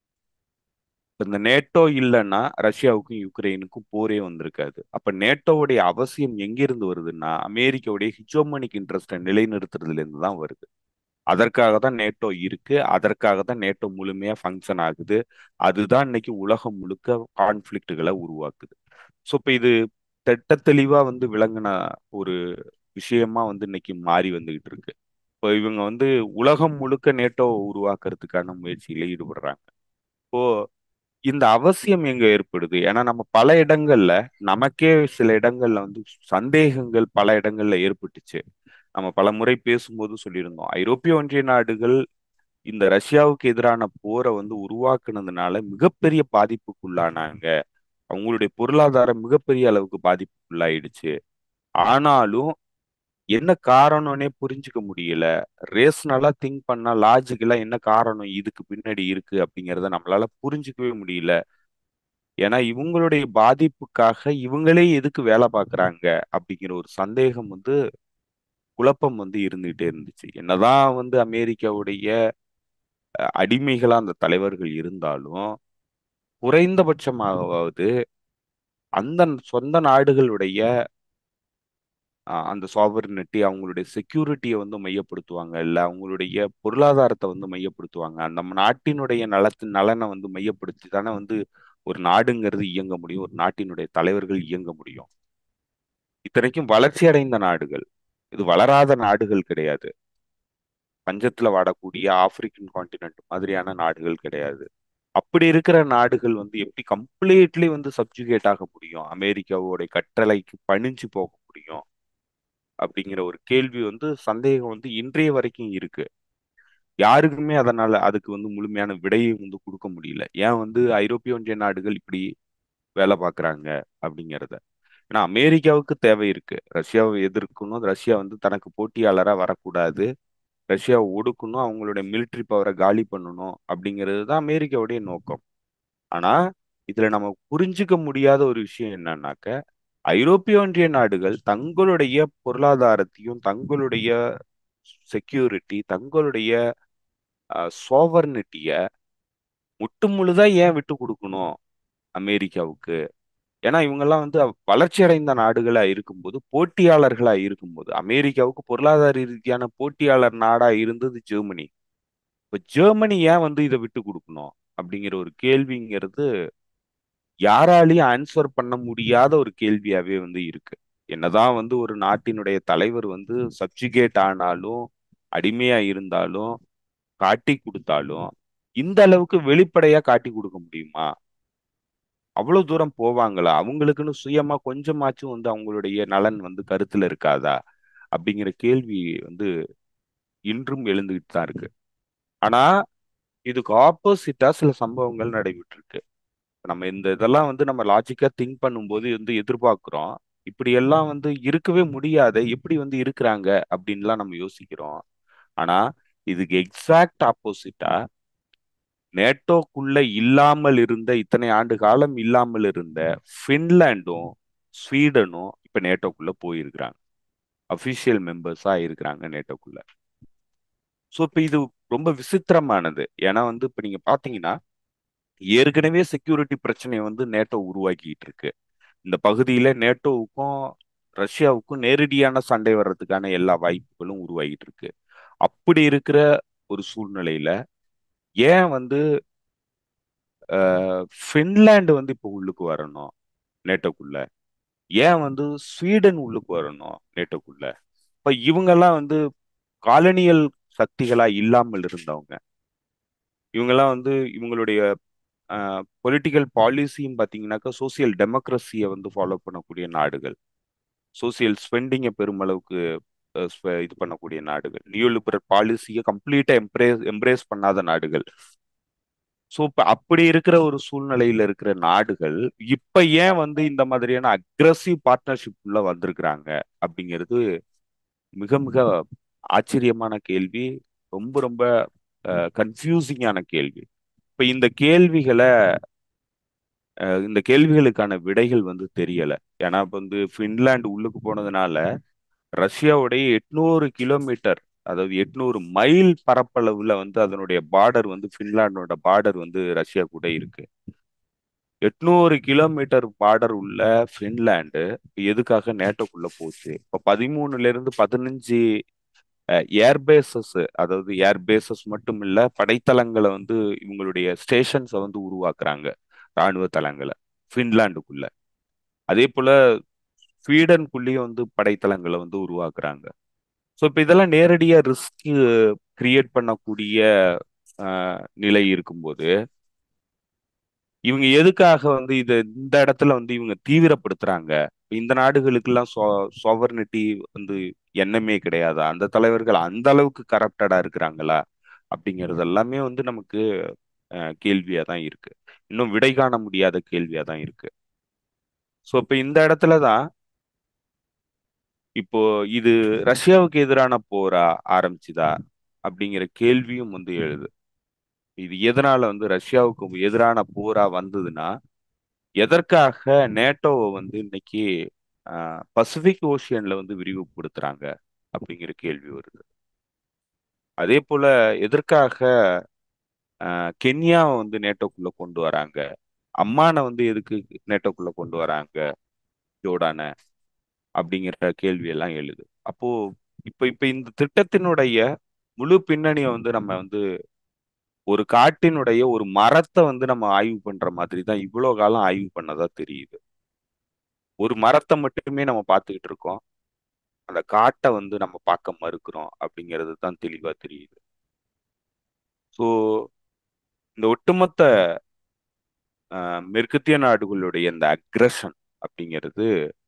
இந்த நேட்டோ இல்லைன்னா ரஷ்யாவுக்கும் யுக்ரைனுக்கும் போரே வந்திருக்காது அப்ப நேட்டோவுடைய அவசியம் எங்கிருந்து வருதுன்னா அமெரிக்காவுடைய ஹிஜோமனிக் இன்ட்ரெஸ்டை நிலைநிறுத்துறதுல இருந்து தான் வருது அதற்காக தான் நேட்டோ இருக்கு அதற்காக தான் நேட்டோ முழுமையா ஃபங்க்ஷன் ஆகுது அதுதான் இன்னைக்கு உலகம் முழுக்க கான்ஃபிளிக்டுகளை உருவாக்குது ஸோ இப்போ இது திட்ட தெளிவா வந்து விளங்கின ஒரு விஷயமா வந்து இன்னைக்கு மாறி வந்துகிட்டு இருக்கு இப்போ இவங்க வந்து உலகம் முழுக்க நேட்டோ உருவாக்குறதுக்கான முயற்சியில ஈடுபடுறாங்க இப்போ இந்த அவசியம் எங்க ஏற்படுது ஏன்னா நம்ம பல இடங்கள்ல நமக்கே சில இடங்கள்ல வந்து சந்தேகங்கள் பல இடங்கள்ல ஏற்பட்டுச்சு நம்ம பல முறை பேசும்போது சொல்லியிருந்தோம் ஐரோப்பிய ஒன்றிய நாடுகள் இந்த ரஷ்யாவுக்கு எதிரான போரை வந்து உருவாக்குனதுனால மிகப்பெரிய பாதிப்புக்குள்ளானாங்க அவங்களுடைய பொருளாதாரம் மிகப்பெரிய அளவுக்கு பாதிப்புக்குள்ளாயிடுச்சு ஆனாலும் என்ன காரணம்னே புரிஞ்சுக்க முடியல ரேஷனலா திங்க் பண்ணா லாஜிக்கலா என்ன காரணம் இதுக்கு பின்னாடி இருக்கு அப்படிங்கிறத நம்மளால புரிஞ்சுக்கவே முடியல ஏன்னா இவங்களுடைய பாதிப்புக்காக இவங்களே எதுக்கு வேலை பார்க்குறாங்க அப்படிங்கிற ஒரு சந்தேகம் வந்து குழப்பம் வந்து இருந்துகிட்டே இருந்துச்சு என்னதான் வந்து அமெரிக்காவுடைய அடிமைகளா அந்த தலைவர்கள் இருந்தாலும் குறைந்தபட்சமாவது அந்த சொந்த நாடுகளுடைய அந்த சாவர்னிட்டி அவங்களுடைய செக்யூரிட்டியை வந்து மையப்படுத்துவாங்க இல்ல அவங்களுடைய பொருளாதாரத்தை வந்து மையப்படுத்துவாங்க அந்த நாட்டினுடைய நலத்தின் நலனை வந்து மையப்படுத்தி தானே வந்து ஒரு நாடுங்கிறது இயங்க முடியும் ஒரு நாட்டினுடைய தலைவர்கள் இயங்க முடியும் இத்தனைக்கும் வளர்ச்சி அடைந்த நாடுகள் இது வளராத நாடுகள் கிடையாது பஞ்சத்துல வாடக்கூடிய ஆப்பிரிக்கன் கான்டினென்ட் மாதிரியான நாடுகள் கிடையாது அப்படி இருக்கிற நாடுகள் வந்து எப்படி கம்ப்ளீட்லி வந்து சப்ஜுகேட் ஆக முடியும் அமெரிக்காவோட கட்டளைக்கு பணிஞ்சு போக முடியும் அப்படிங்கிற ஒரு கேள்வி வந்து சந்தேகம் வந்து இன்றைய வரைக்கும் இருக்கு யாருக்குமே அதனால அதுக்கு வந்து முழுமையான விடையை வந்து கொடுக்க முடியல ஏன் வந்து ஐரோப்பிய ஒன்றிய நாடுகள் இப்படி வேலை பார்க்குறாங்க அப்படிங்கிறத ஏன்னா அமெரிக்காவுக்கு தேவை இருக்கு ரஷ்யாவை எதிர்க்கணும் ரஷ்யா வந்து தனக்கு போட்டியாளராக வரக்கூடாது ரஷ்யாவை ஒடுக்கணும் அவங்களுடைய மிலிட்ரி பவரை காலி பண்ணணும் அப்படிங்கிறது தான் அமெரிக்காவுடைய நோக்கம் ஆனா இதுல நம்ம புரிஞ்சுக்க முடியாத ஒரு விஷயம் என்னன்னாக்க ஐரோப்பிய ஒன்றிய நாடுகள் தங்களுடைய பொருளாதாரத்தையும் தங்களுடைய செக்யூரிட்டி தங்களுடைய சோவர்னிட்டிய முட்டு முழுதா ஏன் விட்டு கொடுக்கணும் அமெரிக்காவுக்கு ஏன்னா இவங்கெல்லாம் வந்து வளர்ச்சி அடைந்த நாடுகளா இருக்கும்போது போட்டியாளர்களா இருக்கும்போது அமெரிக்காவுக்கு பொருளாதார ரீதியான போட்டியாளர் நாடா இருந்தது ஜெர்மனி இப்ப ஜெர்மனி ஏன் வந்து இதை விட்டு கொடுக்கணும் அப்படிங்கிற ஒரு கேள்விங்கிறது யாராலையும் ஆன்சர் பண்ண முடியாத ஒரு கேள்வியாவே வந்து இருக்கு என்னதான் வந்து ஒரு நாட்டினுடைய தலைவர் வந்து சப்ஜிகேட் ஆனாலும் அடிமையா இருந்தாலும் காட்டி கொடுத்தாலும் இந்த அளவுக்கு வெளிப்படையா காட்டி கொடுக்க முடியுமா அவ்வளவு தூரம் போவாங்களா அவங்களுக்குன்னு சுயமா கொஞ்சமாச்சும் வந்து அவங்களுடைய நலன் வந்து கருத்துல இருக்காதா அப்படிங்கிற கேள்வி வந்து இன்றும் எழுந்துகிட்டு தான் இருக்கு ஆனா இதுக்கு ஆப்போசிட்டா சில சம்பவங்கள் நடைபெற்று இருக்கு நம்ம இந்த இதெல்லாம் வந்து நம்ம லாஜிக்கா திங்க் பண்ணும்போது வந்து எதிர்பார்க்கிறோம் இப்படி எல்லாம் வந்து இருக்கவே முடியாத எப்படி வந்து இருக்கிறாங்க அப்படின்லாம் நம்ம யோசிக்கிறோம் ஆனா இதுக்கு எக்ஸாக்ட் ஆப்போசிட்டா நேட்டோக்குள்ள இல்லாமல் இருந்த இத்தனை ஆண்டு காலம் இல்லாமல் இருந்த ஃபின்லாண்டும் ஸ்வீடனும் இப்ப நேட்டோக்குள்ள போயிருக்கிறாங்க அபிஷியல் மெம்பர்ஸா இருக்கிறாங்க நேட்டோக்குள்ள ஸோ இப்போ இது ரொம்ப விசித்திரமானது ஏன்னா வந்து இப்போ நீங்க பாத்தீங்கன்னா ஏற்கனவே செக்யூரிட்டி பிரச்சனையை வந்து நேட்டோ உருவாக்கிட்டு இருக்கு இந்த பகுதியில நேட்டோவுக்கும் ரஷ்யாவுக்கும் நேரடியான சண்டை வர்றதுக்கான எல்லா வாய்ப்புகளும் உருவாகிட்டு இருக்கு அப்படி இருக்கிற ஒரு சூழ்நிலையில ஏன் வந்து ஃபின்லாண்டு வந்து இப்போ உள்ளுக்கு வரணும் நேட்டோக்குள்ள ஏன் வந்து ஸ்வீடன் உள்ளுக்கு வரணும் நேட்டோக்குள்ள இப்ப இவங்கெல்லாம் வந்து காலனியல் சக்திகளா இல்லாமல் இருந்தவங்க இவங்கெல்லாம் வந்து இவங்களுடைய பொலிட்டிக்கல் பாலிசியும் பார்த்தீங்கன்னாக்கா சோசியல் டெமோக்ரஸியை வந்து ஃபாலோ பண்ணக்கூடிய நாடுகள் சோசியல் ஸ்பெண்டிங்கை பெருமளவுக்கு இது பண்ணக்கூடிய நாடுகள் நியோலிபரல் பாலிசியை கம்ப்ளீட்டா எம்ப்ரேஸ் எம்ப்ரேஸ் பண்ணாத நாடுகள் ஸோ இப்போ அப்படி இருக்கிற ஒரு சூழ்நிலையில இருக்கிற நாடுகள் இப்ப ஏன் வந்து இந்த மாதிரியான அக்ரஸிவ் பார்ட்னர்ஷிப் உள்ள வந்திருக்கிறாங்க அப்படிங்கிறது மிக மிக ஆச்சரியமான கேள்வி ரொம்ப ரொம்ப கன்ஃபியூசிங்கான கேள்வி இப்ப இந்த கேள்விகளை இந்த கேள்விகளுக்கான விடைகள் வந்து தெரியல ஏன்னா இப்ப வந்து பின்லாந்து உள்ளுக்கு போனதுனால ரஷ்யாவுடைய எட்நூறு கிலோமீட்டர் அதாவது எட்நூறு மைல் பரப்பளவுல வந்து அதனுடைய பார்டர் வந்து பின்லாண்டோட பார்டர் வந்து ரஷ்யா கூட இருக்கு எட்நூறு கிலோமீட்டர் பார்டர் உள்ள பின்லாண்டு எதுக்காக நேட்டோக்குள்ள போச்சு இப்ப பதிமூணுல இருந்து பதினஞ்சு ஏர்பேசஸ் அதாவது ஏர்பேசஸ் மட்டும் இல்ல படைத்தளங்களை வந்து இவங்களுடைய ஸ்டேஷன்ஸை வந்து உருவாக்குறாங்க ராணுவ தளங்களை பின்லாண்டுக்குள்ள அதே போல ஸ்வீடனுக்குள்ளேயும் வந்து படைத்தளங்களை வந்து உருவாக்குறாங்க ஸோ இப்போ இதெல்லாம் நேரடியா ரிஸ்க் கிரியேட் பண்ணக்கூடிய நிலை இருக்கும்போது இவங்க எதுக்காக வந்து இது இந்த இடத்துல வந்து இவங்க தீவிரப்படுத்துறாங்க இந்த நாடுகளுக்கெல்லாம் சோ சோவர்னிட்டி வந்து எண்ணமே கிடையாதா அந்த தலைவர்கள் அந்த அளவுக்கு கரப்டடா இருக்கிறாங்களா அப்படிங்கிறது எல்லாமே வந்து நமக்கு கேள்வியா தான் இருக்கு இன்னும் விடை காண முடியாத கேள்வியா தான் இருக்கு ஸோ இப்போ இந்த இடத்துல தான் இப்போ இது ரஷ்யாவுக்கு எதிரான போரா ஆரம்பிச்சுதா அப்படிங்கிற கேள்வியும் வந்து எழுது இது எதனால வந்து ரஷ்யாவுக்கு எதிரான போரா வந்ததுன்னா எதற்காக நேட்டோவை வந்து இன்னைக்கு பசிபிக் ஓஷியன்ல வந்து விரிவுபடுத்துறாங்க அப்படிங்கிற கேள்வி வருது அதே போல எதற்காக கென்யாவை வந்து நேட்டோக்குள்ள கொண்டு வராங்க அம்மானை வந்து எதுக்கு நேட்டோக்குள்ள கொண்டு வராங்க ஜோடான அப்படிங்கிற கேள்வி எல்லாம் எழுது அப்போ இப்ப இப்ப இந்த திட்டத்தினுடைய முழு பின்னணியை வந்து நம்ம வந்து ஒரு காட்டினுடைய ஒரு மரத்தை வந்து நம்ம ஆய்வு பண்ற மாதிரி தான் இவ்வளவு காலம் ஆய்வு பண்ணதா தெரியுது ஒரு மரத்தை மட்டுமே நம்ம பார்த்துக்கிட்டு இருக்கோம் அந்த காட்டை வந்து நம்ம பார்க்க மறுக்கிறோம் அப்படிங்கிறது தான் தெளிவா தெரியுது ஸோ இந்த ஒட்டுமொத்த மேற்கத்திய நாடுகளுடைய இந்த அக்ரஷன் அப்படிங்கிறது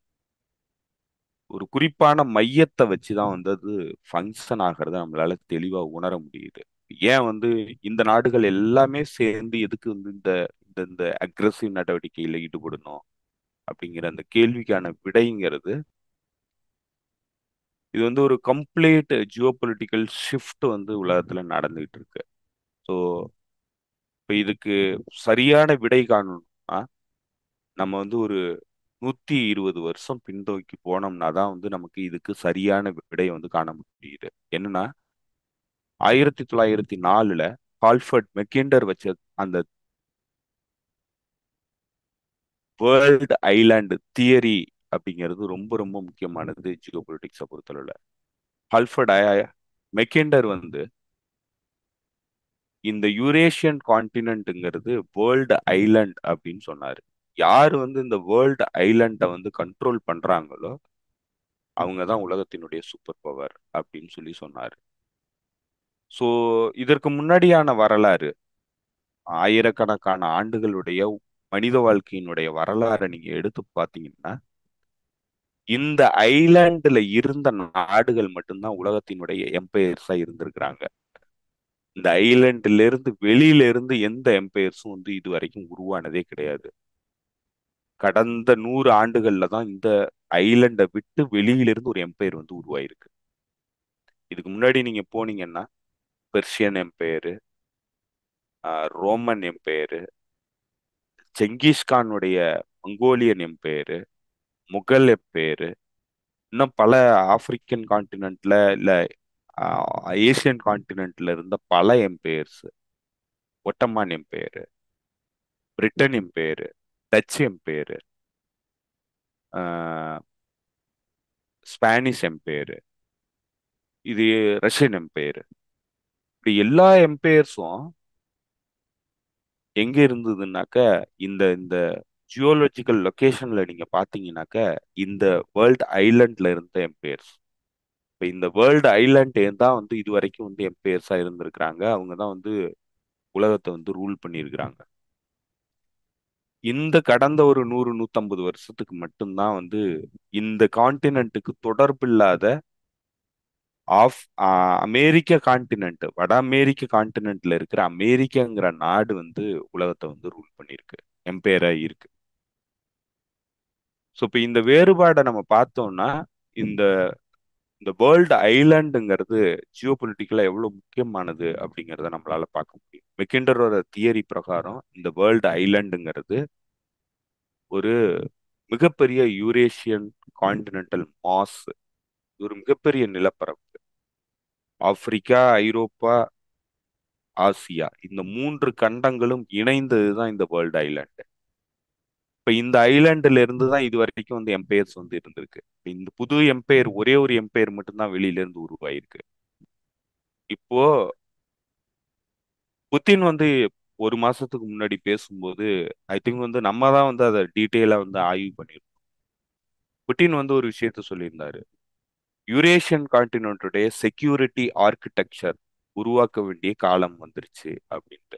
ஒரு குறிப்பான மையத்தை வச்சுதான் வந்து அது ஃபங்க்ஷன் ஆகிறத நம்மளால தெளிவா உணர முடியுது ஏன் வந்து இந்த நாடுகள் எல்லாமே சேர்ந்து எதுக்கு வந்து இந்த இந்த இந்த அக்ரஸிவ் நடவடிக்கையில ஈடுபடணும் அப்படிங்கிற அந்த கேள்விக்கான விடைங்கிறது இது வந்து ஒரு கம்ப்ளீட் ஜியோ பொலிட்டிக்கல் ஷிஃப்ட் வந்து உலகத்துல நடந்துகிட்டு இருக்கு ஸோ இப்போ இதுக்கு சரியான விடை காணணும்னா நம்ம வந்து ஒரு நூத்தி இருபது வருஷம் பின்தோக்கி போனோம்னா தான் வந்து நமக்கு இதுக்கு சரியான விடை வந்து காண முடியுது என்னன்னா ஆயிரத்தி தொள்ளாயிரத்தி நாலுல ஹால்ஃபர்ட் மெக்கிண்டர் வச்ச அந்த வேர்ல்டு ஐலாண்டு தியரி அப்படிங்கிறது ரொம்ப ரொம்ப முக்கியமானது ஜியோ பொலிட்டிக்ஸை பொறுத்தளவில் ஹல்ஃபர்ட் மெக்கெண்டர் வந்து இந்த யூரேஷியன் கான்டினென்ட்ங்கிறது வேர்ல்டு ஐலாண்ட் அப்படின்னு சொன்னாரு யார் வந்து இந்த வேர்ல்டு ஐலாண்டை வந்து கண்ட்ரோல் பண்றாங்களோ அவங்க தான் உலகத்தினுடைய சூப்பர் பவர் அப்படின்னு சொல்லி சொன்னாரு ஸோ இதற்கு முன்னாடியான வரலாறு ஆயிரக்கணக்கான ஆண்டுகளுடைய மனித வாழ்க்கையினுடைய வரலாறை நீங்க எடுத்து பார்த்தீங்கன்னா இந்த ஐலாண்டுல இருந்த நாடுகள் மட்டும்தான் உலகத்தினுடைய எம்பையர்ஸா இருந்திருக்கிறாங்க இந்த ஐலாண்டுல இருந்து வெளியில இருந்து எந்த எம்பையர்ஸும் வந்து இது வரைக்கும் உருவானதே கிடையாது கடந்த நூறு ஆண்டுகள்ல தான் இந்த ஐலண்டை விட்டு வெளியில இருந்து ஒரு எம்பையர் வந்து உருவாயிருக்கு இதுக்கு முன்னாடி நீங்க போனீங்கன்னா பெர்ஷியன் எம்பையரு ரோமன் எம்பையரு செங்கிஸ்கானுடைய மங்கோலியன் எம்பையரு முகல் எம்பையரு இன்னும் பல ஆப்பிரிக்கன் கான்டினென்ட்ல இல்ல ஏசியன் கான்டினென்ட்ல இருந்த பல empires Ottoman empire Britain empire Dutch empire Spanish empire இது ரஷ்யன் எம்பையரு இப்படி எல்லா எம்பையர்ஸும் எங்க இருந்ததுன்னாக்க இந்த இந்த ஜியோலஜிக்கல் லொகேஷன்ல நீங்க பாத்தீங்கன்னாக்க இந்த வேர்ல்டு ஐலண்ட்ல இருந்த எம்பையர்ஸ் இப்போ இந்த வேர்ல்டு ஐலாண்ட் தான் வந்து இது வரைக்கும் வந்து எம்பையர்ஸா இருந்திருக்கிறாங்க அவங்க தான் வந்து உலகத்தை வந்து ரூல் பண்ணியிருக்கிறாங்க இந்த கடந்த ஒரு நூறு நூத்தம்பது வருஷத்துக்கு மட்டும்தான் வந்து இந்த கான்டினென்ட்டுக்கு தொடர்பில்லாத ஆஃப் அமெரிக்க கான்டினென்ட் வட அமெரிக்க கான்டினென்ட்ல இருக்கிற அமெரிக்காங்கிற நாடு வந்து உலகத்தை வந்து ரூல் பண்ணியிருக்கு எம்பையரா இருக்கு ஸோ இப்போ இந்த வேறுபாடை நம்ம பார்த்தோம்னா இந்த இந்த வேர்ல்டு ஐலாண்டுங்கிறது ஜியோ பொலிட்டிக்கலா எவ்வளவு முக்கியமானது அப்படிங்கிறத நம்மளால பார்க்க முடியும் மெக்கிண்டரோட தியரி பிரகாரம் இந்த வேர்ல்டு ஐலாண்டுங்கிறது ஒரு மிகப்பெரிய யூரேஷியன் கான்டினென்டல் மாஸ் ஒரு மிகப்பெரிய நிலப்பரப்பு ஆப்பிரிக்கா ஐரோப்பா ஆசியா இந்த மூன்று கண்டங்களும் இணைந்தது தான் இந்த வேர்ல்டு ஐலாண்டு இப்ப இந்த ஐலாண்டுல இருந்து தான் இது வரைக்கும் வந்து எம்பையர்ஸ் வந்து இருந்திருக்கு இந்த புது எம்பையர் ஒரே ஒரு எம்பையர் மட்டும்தான் வெளியில இருந்து உருவாயிருக்கு இப்போ புத்தின் வந்து ஒரு மாசத்துக்கு முன்னாடி பேசும்போது ஐ திங்க் வந்து நம்ம தான் வந்து அதை டீட்டெயிலா வந்து ஆய்வு பண்ணியிருக்கோம் புட்டின் வந்து ஒரு விஷயத்த சொல்லியிருந்தாரு யூரேஷியன் கான்டினென்ட்டுடைய செக்யூரிட்டி ஆர்கிடெக்சர் உருவாக்க வேண்டிய காலம் வந்துருச்சு அப்படின்ட்டு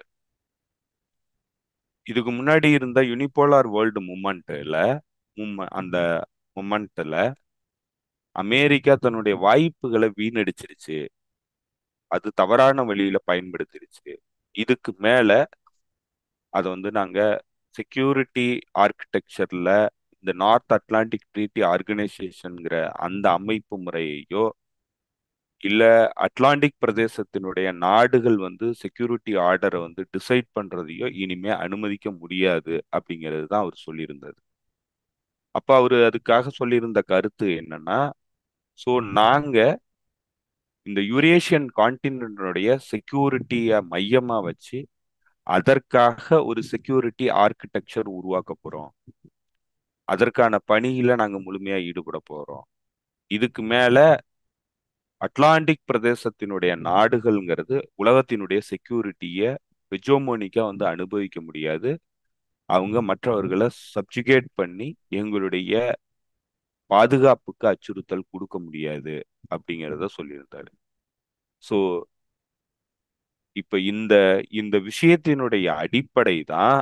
இதுக்கு முன்னாடி இருந்த யூனிபோலார் வேர்ல்டு மூமெண்ட்ல அந்த மூமெண்ட்ல அமெரிக்கா தன்னுடைய வாய்ப்புகளை வீணடிச்சிருச்சு அது தவறான வழியில பயன்படுத்திருச்சு இதுக்கு மேல அதை வந்து நாங்க செக்யூரிட்டி ஆர்கிடெக்சர்ல இந்த நார்த் அட்லாண்டிக் ட்ரீட்டி ஆர்கனைசேஷன்ங்கிற அந்த அமைப்பு முறையையோ இல்ல அட்லாண்டிக் பிரதேசத்தினுடைய நாடுகள் வந்து செக்யூரிட்டி ஆர்டரை வந்து டிசைட் பண்றதையோ இனிமே அனுமதிக்க முடியாது அப்படிங்கிறது தான் அவர் சொல்லியிருந்தது அப்ப அவரு அதுக்காக சொல்லியிருந்த கருத்து என்னன்னா ஸோ நாங்க இந்த யூரேஷியன் கான்டினென்டனுடைய செக்யூரிட்டிய மையமா வச்சு அதற்காக ஒரு செக்யூரிட்டி ஆர்கிடெக்சர் உருவாக்க போறோம் அதற்கான பணியில நாங்க முழுமையா ஈடுபட போறோம் இதுக்கு மேல அட்லாண்டிக் பிரதேசத்தினுடைய நாடுகள்ங்கிறது உலகத்தினுடைய செக்யூரிட்டிய பெஜோமோனிக்கா வந்து அனுபவிக்க முடியாது அவங்க மற்றவர்களை சப்ஜுகேட் பண்ணி எங்களுடைய பாதுகாப்புக்கு அச்சுறுத்தல் கொடுக்க முடியாது அப்படிங்கிறத சொல்லியிருந்தாரு ஸோ இப்ப இந்த இந்த விஷயத்தினுடைய அடிப்படை தான்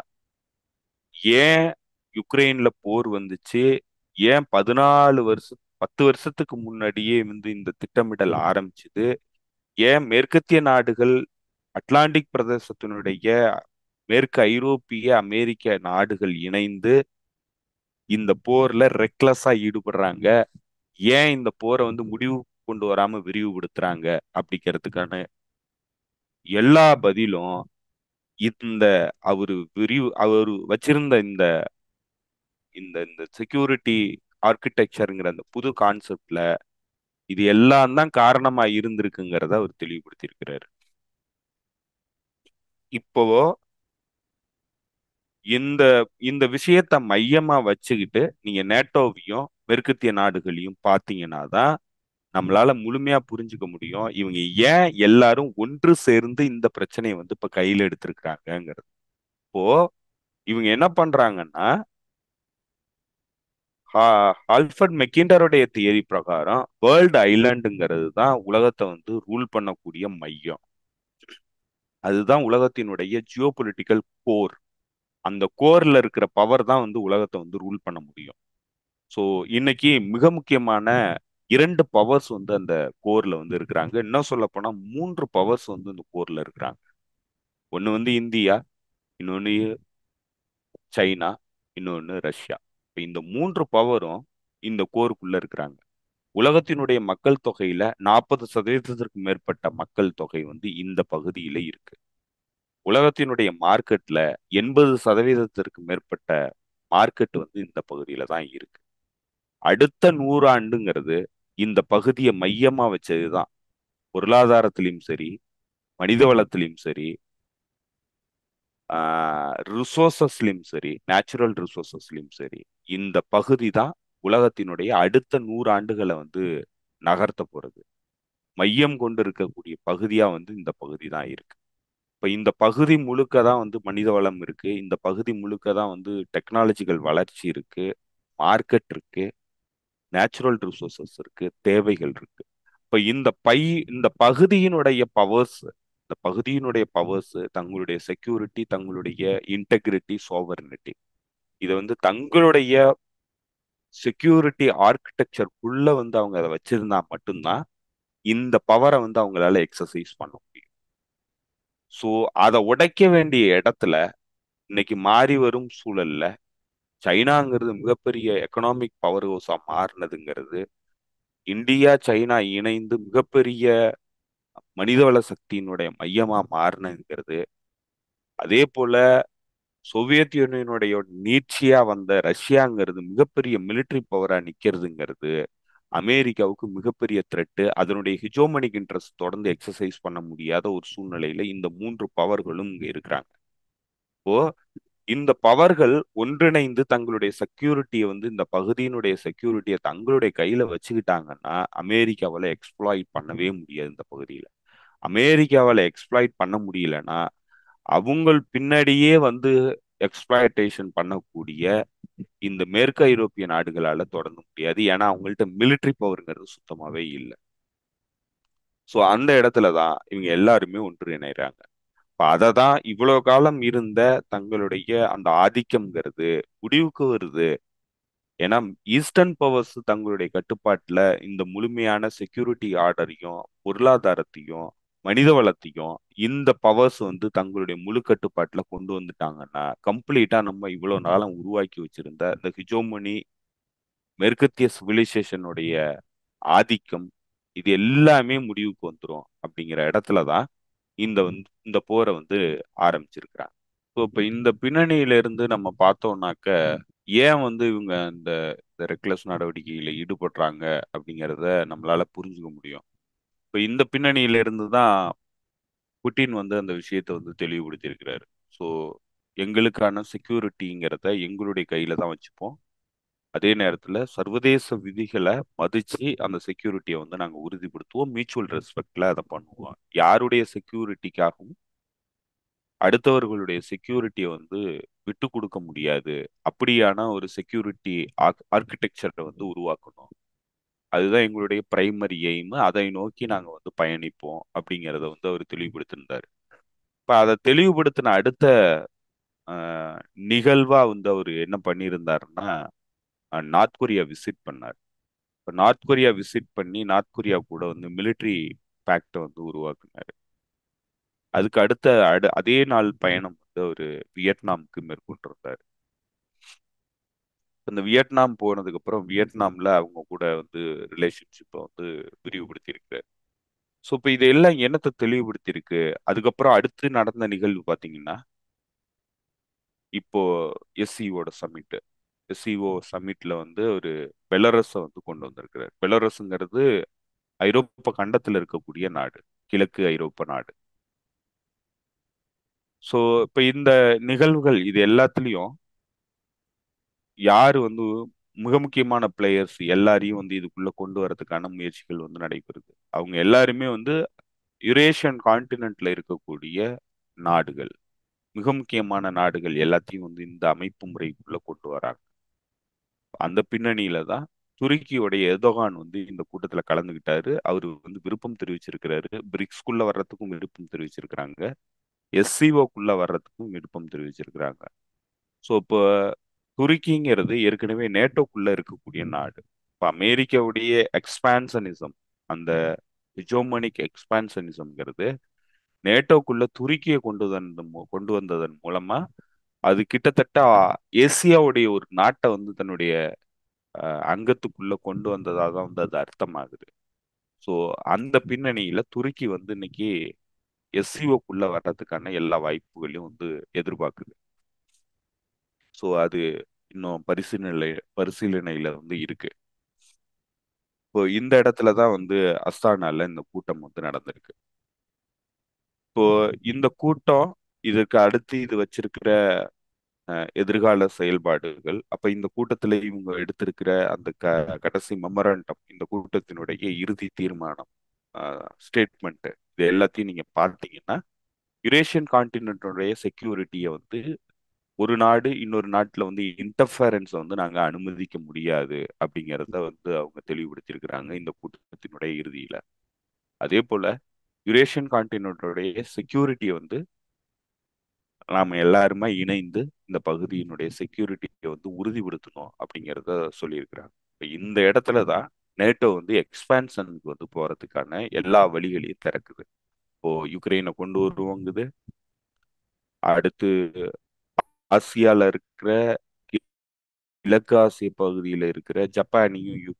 ஏன் யுக்ரைன்ல போர் வந்துச்சு ஏன் பதினாலு வருஷம் பத்து வருஷத்துக்கு முன்னாடியே வந்து இந்த திட்டமிடல் ஆரம்பிச்சுது ஏன் மேற்கத்திய நாடுகள் அட்லாண்டிக் பிரதேசத்தினுடைய மேற்கு ஐரோப்பிய அமெரிக்க நாடுகள் இணைந்து இந்த போர்ல ரெக்லஸா ஈடுபடுறாங்க ஏன் இந்த போரை வந்து முடிவு கொண்டு வராம விரிவுபடுத்துறாங்க அப்படிங்கிறதுக்கான எல்லா பதிலும் இந்த அவரு விரிவு அவர் வச்சிருந்த இந்த இந்த இந்த செக்யூரிட்டி ஆர்கிடெக்சருங்கிற அந்த புது கான்செப்ட்ல இது எல்லாம் தான் காரணமா இருந்திருக்குங்கிறத அவர் தெளிவுபடுத்தியிருக்கிறாரு இப்போ இந்த இந்த விஷயத்த மையமா வச்சுக்கிட்டு நீங்க நேட்டோவையும் மேற்கத்திய நாடுகளையும் பார்த்தீங்கன்னா தான் நம்மளால முழுமையா புரிஞ்சுக்க முடியும் இவங்க ஏன் எல்லாரும் ஒன்று சேர்ந்து இந்த பிரச்சனையை வந்து இப்ப கையில எடுத்திருக்கிறாங்கங்கிறது இப்போ இவங்க என்ன பண்றாங்கன்னா ஆல்ஃபர்ட் மெக்கிண்டருடைய தியரி பிரகாரம் வேர்ல்டு ஐலாண்டுங்கிறது தான் உலகத்தை வந்து ரூல் பண்ணக்கூடிய மையம் அதுதான் உலகத்தினுடைய ஜியோ பொலிட்டிக்கல் கோர் அந்த கோர்ல இருக்கிற பவர் தான் வந்து உலகத்தை வந்து ரூல் பண்ண முடியும் ஸோ இன்னைக்கு மிக முக்கியமான இரண்டு பவர்ஸ் வந்து அந்த கோர்ல வந்து இருக்கிறாங்க இன்னும் சொல்ல போனா மூன்று பவர்ஸ் வந்து இந்த கோர்ல இருக்கிறாங்க ஒன்று வந்து இந்தியா இன்னொன்று சைனா இன்னொன்று ரஷ்யா இப்போ இந்த மூன்று பவரும் இந்த கோருக்குள்ள இருக்கிறாங்க உலகத்தினுடைய மக்கள் தொகையில நாற்பது சதவீதத்திற்கு மேற்பட்ட மக்கள் தொகை வந்து இந்த பகுதியில இருக்கு உலகத்தினுடைய மார்க்கெட்ல எண்பது சதவீதத்திற்கு மேற்பட்ட மார்க்கெட் வந்து இந்த பகுதியில தான் இருக்கு அடுத்த நூறாண்டுங்கிறது இந்த பகுதியை மையமா வச்சதுதான் பொருளாதாரத்திலையும் சரி மனித வளத்திலையும் சரி ரிசோர்சஸ்லையும் சரி நேச்சுரல் ரிசோர்சஸ்லையும் சரி இந்த பகுதி தான் உலகத்தினுடைய அடுத்த நூறு ஆண்டுகளை வந்து நகர்த்த போறது மையம் கொண்டு இருக்கக்கூடிய பகுதியா வந்து இந்த பகுதி தான் இருக்கு இப்ப இந்த பகுதி முழுக்க தான் வந்து மனித வளம் இருக்கு இந்த பகுதி முழுக்க தான் வந்து டெக்னாலஜிக்கல் வளர்ச்சி இருக்கு மார்க்கெட் இருக்கு நேச்சுரல் ரிசோர்சஸ் இருக்கு தேவைகள் இருக்கு இப்ப இந்த பை இந்த பகுதியினுடைய பவர்ஸ் இந்த பகுதியினுடைய பவர்ஸ் தங்களுடைய செக்யூரிட்டி தங்களுடைய இன்டெகிரிட்டி சோவர்னிட்டி இதை வந்து தங்களுடைய செக்யூரிட்டி ஆர்கிடெக்சருக்குள்ள வந்து அவங்க அதை வச்சிருந்தா மட்டும்தான் இந்த பவரை வந்து அவங்களால எக்ஸசைஸ் பண்ண முடியும் ஸோ அதை உடைக்க வேண்டிய இடத்துல இன்னைக்கு மாறி வரும் சூழல்ல சைனாங்கிறது மிகப்பெரிய எக்கனாமிக் பவர் ஹவுஸா மாறினதுங்கிறது இந்தியா சைனா இணைந்து மிகப்பெரிய மனிதவள சக்தியினுடைய மையமா மாறினதுங்கிறது அதே போல சோவியத் யூனியனுடைய நீட்சியா வந்த ரஷ்யாங்கிறது மிகப்பெரிய மிலிட்ரி பவரா நிக்கிறதுங்கிறது அமெரிக்காவுக்கு மிகப்பெரிய த்ரெட்டு அதனுடைய ஹிஜோமனிக் இன்ட்ரெஸ்ட் தொடர்ந்து எக்ஸசைஸ் பண்ண முடியாத ஒரு சூழ்நிலையில இந்த மூன்று பவர்களும் இங்க இருக்கிறாங்க இப்போ இந்த பவர்கள் ஒன்றிணைந்து தங்களுடைய செக்யூரிட்டியை வந்து இந்த பகுதியினுடைய செக்யூரிட்டியை தங்களுடைய கையில வச்சுக்கிட்டாங்கன்னா அமெரிக்காவால எக்ஸ்ப்ளாய்ட் பண்ணவே முடியாது இந்த பகுதியில அமெரிக்காவால எக்ஸ்ப்ளாய்ட் பண்ண முடியலன்னா அவங்க பின்னாடியே வந்து எக்ஸ்பிளாய்டேஷன் பண்ணக்கூடிய இந்த மேற்கு ஐரோப்பிய நாடுகளால தொடங்க முடியாது ஏன்னா அவங்கள்ட்ட மிலிட்ரி பவருங்கிறது சுத்தமாவே இல்லை ஸோ அந்த இடத்துல தான் இவங்க எல்லாருமே ஒன்று இணைகிறாங்க இப்போ அதை தான் இவ்வளோ காலம் இருந்த தங்களுடைய அந்த ஆதிக்கம்ங்கிறது முடிவுக்கு வருது ஏன்னா ஈஸ்டர்ன் பவர்ஸ் தங்களுடைய கட்டுப்பாட்டில் இந்த முழுமையான செக்யூரிட்டி ஆர்டரையும் பொருளாதாரத்தையும் மனித வளத்தையும் இந்த பவர்ஸ் வந்து தங்களுடைய முழு கட்டுப்பாட்டில் கொண்டு வந்துட்டாங்கன்னா கம்ப்ளீட்டா நம்ம இவ்வளோ நாளம் உருவாக்கி வச்சிருந்த இந்த ஹிஜோமனி மேற்கத்திய சிவிலைசேஷனுடைய ஆதிக்கம் இது எல்லாமே முடிவுக்கு வந்துடும் அப்படிங்கிற இடத்துல தான் இந்த வந்து இந்த போரை வந்து ஆரம்பிச்சிருக்கிறாங்க ஸோ இப்போ இந்த பின்னணியில இருந்து நம்ம பார்த்தோம்னாக்க ஏன் வந்து இவங்க இந்த இந்த ரெக்லஸ் நடவடிக்கையில ஈடுபடுறாங்க அப்படிங்கிறத நம்மளால புரிஞ்சுக்க முடியும் இப்போ இந்த பின்னணியில இருந்து தான் புட்டின் வந்து அந்த விஷயத்தை வந்து தெளிவுபடுத்தியிருக்கிறாரு ஸோ எங்களுக்கான செக்யூரிட்டிங்கிறத எங்களுடைய கையில தான் வச்சுப்போம் அதே நேரத்தில் சர்வதேச விதிகளை மதிச்சு அந்த செக்யூரிட்டியை வந்து நாங்கள் உறுதிப்படுத்துவோம் மியூச்சுவல் ரெஸ்பெக்ட்ல அதை பண்ணுவோம் யாருடைய செக்யூரிட்டிக்காகவும் அடுத்தவர்களுடைய செக்யூரிட்டியை வந்து விட்டு கொடுக்க முடியாது அப்படியான ஒரு செக்யூரிட்டி ஆர்கிடெக்சரை வந்து உருவாக்கணும் அதுதான் எங்களுடைய பிரைமரி எய்ம் அதை நோக்கி நாங்கள் வந்து பயணிப்போம் அப்படிங்கிறத வந்து அவர் தெளிவுபடுத்தியிருந்தார் இப்போ அதை தெளிவுபடுத்தின அடுத்த நிகழ்வா வந்து அவர் என்ன பண்ணியிருந்தாருன்னா நார்த் கொரியா விசிட் பண்ணார் இப்போ நார்த் கொரியா விசிட் பண்ணி நார்த் கொரியா கூட வந்து மிலிட்ரி பேக்டை வந்து உருவாக்குனார் அதுக்கு அடுத்த அடு அதே நாள் பயணம் வந்து அவர் வியட்நாமுக்கு மேற்கொண்டிருந்தார் இந்த வியட்நாம் போனதுக்கு அப்புறம் வியட்நாம்ல அவங்க கூட வந்து ரிலேஷன்ஷிப்பை வந்து விரிவுபடுத்தியிருக்காரு ஸோ இப்போ இதெல்லாம் என்னத்தை தெளிவுபடுத்தியிருக்கு அதுக்கப்புறம் அடுத்து நடந்த நிகழ்வு பார்த்தீங்கன்னா இப்போ எஸ்சிஓட சமிட்டு எஸ்சிஓ சமிட்ல வந்து ஒரு பெலரஸை வந்து கொண்டு வந்திருக்கிறார் பெலரஸுங்கிறது ஐரோப்பா கண்டத்தில் இருக்கக்கூடிய நாடு கிழக்கு ஐரோப்பா நாடு ஸோ இப்போ இந்த நிகழ்வுகள் இது எல்லாத்துலேயும் யார் வந்து மிக முக்கியமான பிளேயர்ஸ் எல்லாரையும் வந்து இதுக்குள்ள கொண்டு வரதுக்கான முயற்சிகள் வந்து நடைபெறுது அவங்க எல்லாருமே வந்து யுரேஷியன் கான்டினென்ட்ல இருக்கக்கூடிய நாடுகள் மிக முக்கியமான நாடுகள் எல்லாத்தையும் வந்து இந்த அமைப்பு முறைக்குள்ள கொண்டு வராங்க அந்த பின்னணியில தான் துருக்கியோடைய எர்தோகான் வந்து இந்த கூட்டத்துல கலந்துகிட்டாரு அவரு வந்து விருப்பம் தெரிவிச்சிருக்கிறாரு பிரிக்ஸ்குள்ள வர்றதுக்கும் விருப்பம் தெரிவிச்சிருக்கிறாங்க எஸ்சிஓக்குள்ள வர்றதுக்கும் விருப்பம் தெரிவிச்சிருக்கிறாங்க ஸோ இப்போ துருக்கிங்கிறது ஏற்கனவே நேட்டோக்குள்ள இருக்கக்கூடிய நாடு இப்போ அமெரிக்காவுடைய எக்ஸ்பான்சனிசம் அந்த ஹிஜோமனிக் எக்ஸ்பான்சனிசம்ங்கிறது நேட்டோக்குள்ள துருக்கியை கொண்டு வந்த கொண்டு வந்ததன் மூலமா அது கிட்டத்தட்ட ஏசியாவுடைய ஒரு நாட்டை வந்து தன்னுடைய அங்கத்துக்குள்ள கொண்டு வந்ததாக தான் வந்து அது அர்த்தமாகுது ஸோ அந்த பின்னணியில துருக்கி வந்து இன்னைக்கு எஸ்சிஓக்குள்ள வர்றதுக்கான எல்லா வாய்ப்புகளையும் வந்து எதிர்பார்க்குது ஸோ அது இன்னும் பரிசீலனை பரிசீலனையில வந்து இருக்கு இப்போ இந்த இடத்துல தான் வந்து அஸ்தானால இந்த கூட்டம் வந்து நடந்திருக்கு இப்போ இந்த கூட்டம் இதுக்கு அடுத்து இது வச்சிருக்கிற எதிர்கால செயல்பாடுகள் அப்ப இந்த கூட்டத்துல இவங்க எடுத்திருக்கிற அந்த க கடைசி மெமரண்டம் இந்த கூட்டத்தினுடைய இறுதி தீர்மானம் ஸ்டேட்மெண்ட் இது எல்லாத்தையும் நீங்க பார்த்தீங்கன்னா யுரேஷியன் கான்டினென்டோடைய செக்யூரிட்டியை வந்து ஒரு நாடு இன்னொரு நாட்டில் வந்து இன்டர்ஃபரன்ஸை வந்து நாங்கள் அனுமதிக்க முடியாது அப்படிங்கிறத வந்து அவங்க தெளிவுபடுத்தியிருக்கிறாங்க இந்த கூட்டத்தினுடைய இறுதியில் அதே போல் யுரேஷியன் கான்டினென்டோடைய செக்யூரிட்டியை வந்து நாம் எல்லாருமே இணைந்து இந்த பகுதியினுடைய செக்யூரிட்டியை வந்து உறுதிப்படுத்தணும் அப்படிங்கிறத சொல்லியிருக்கிறாங்க இப்போ இந்த இடத்துல தான் நேட்டோ வந்து எக்ஸ்பான்ஷனுக்கு வந்து போகிறதுக்கான எல்லா வழிகளையும் திறக்குது இப்போ யுக்ரைனை கொண்டு வருவோங்குது அடுத்து ஆசியால இருக்கிற கிழக்கு ஆசிய பகுதியில் இருக்கிற ஜப்பானையும்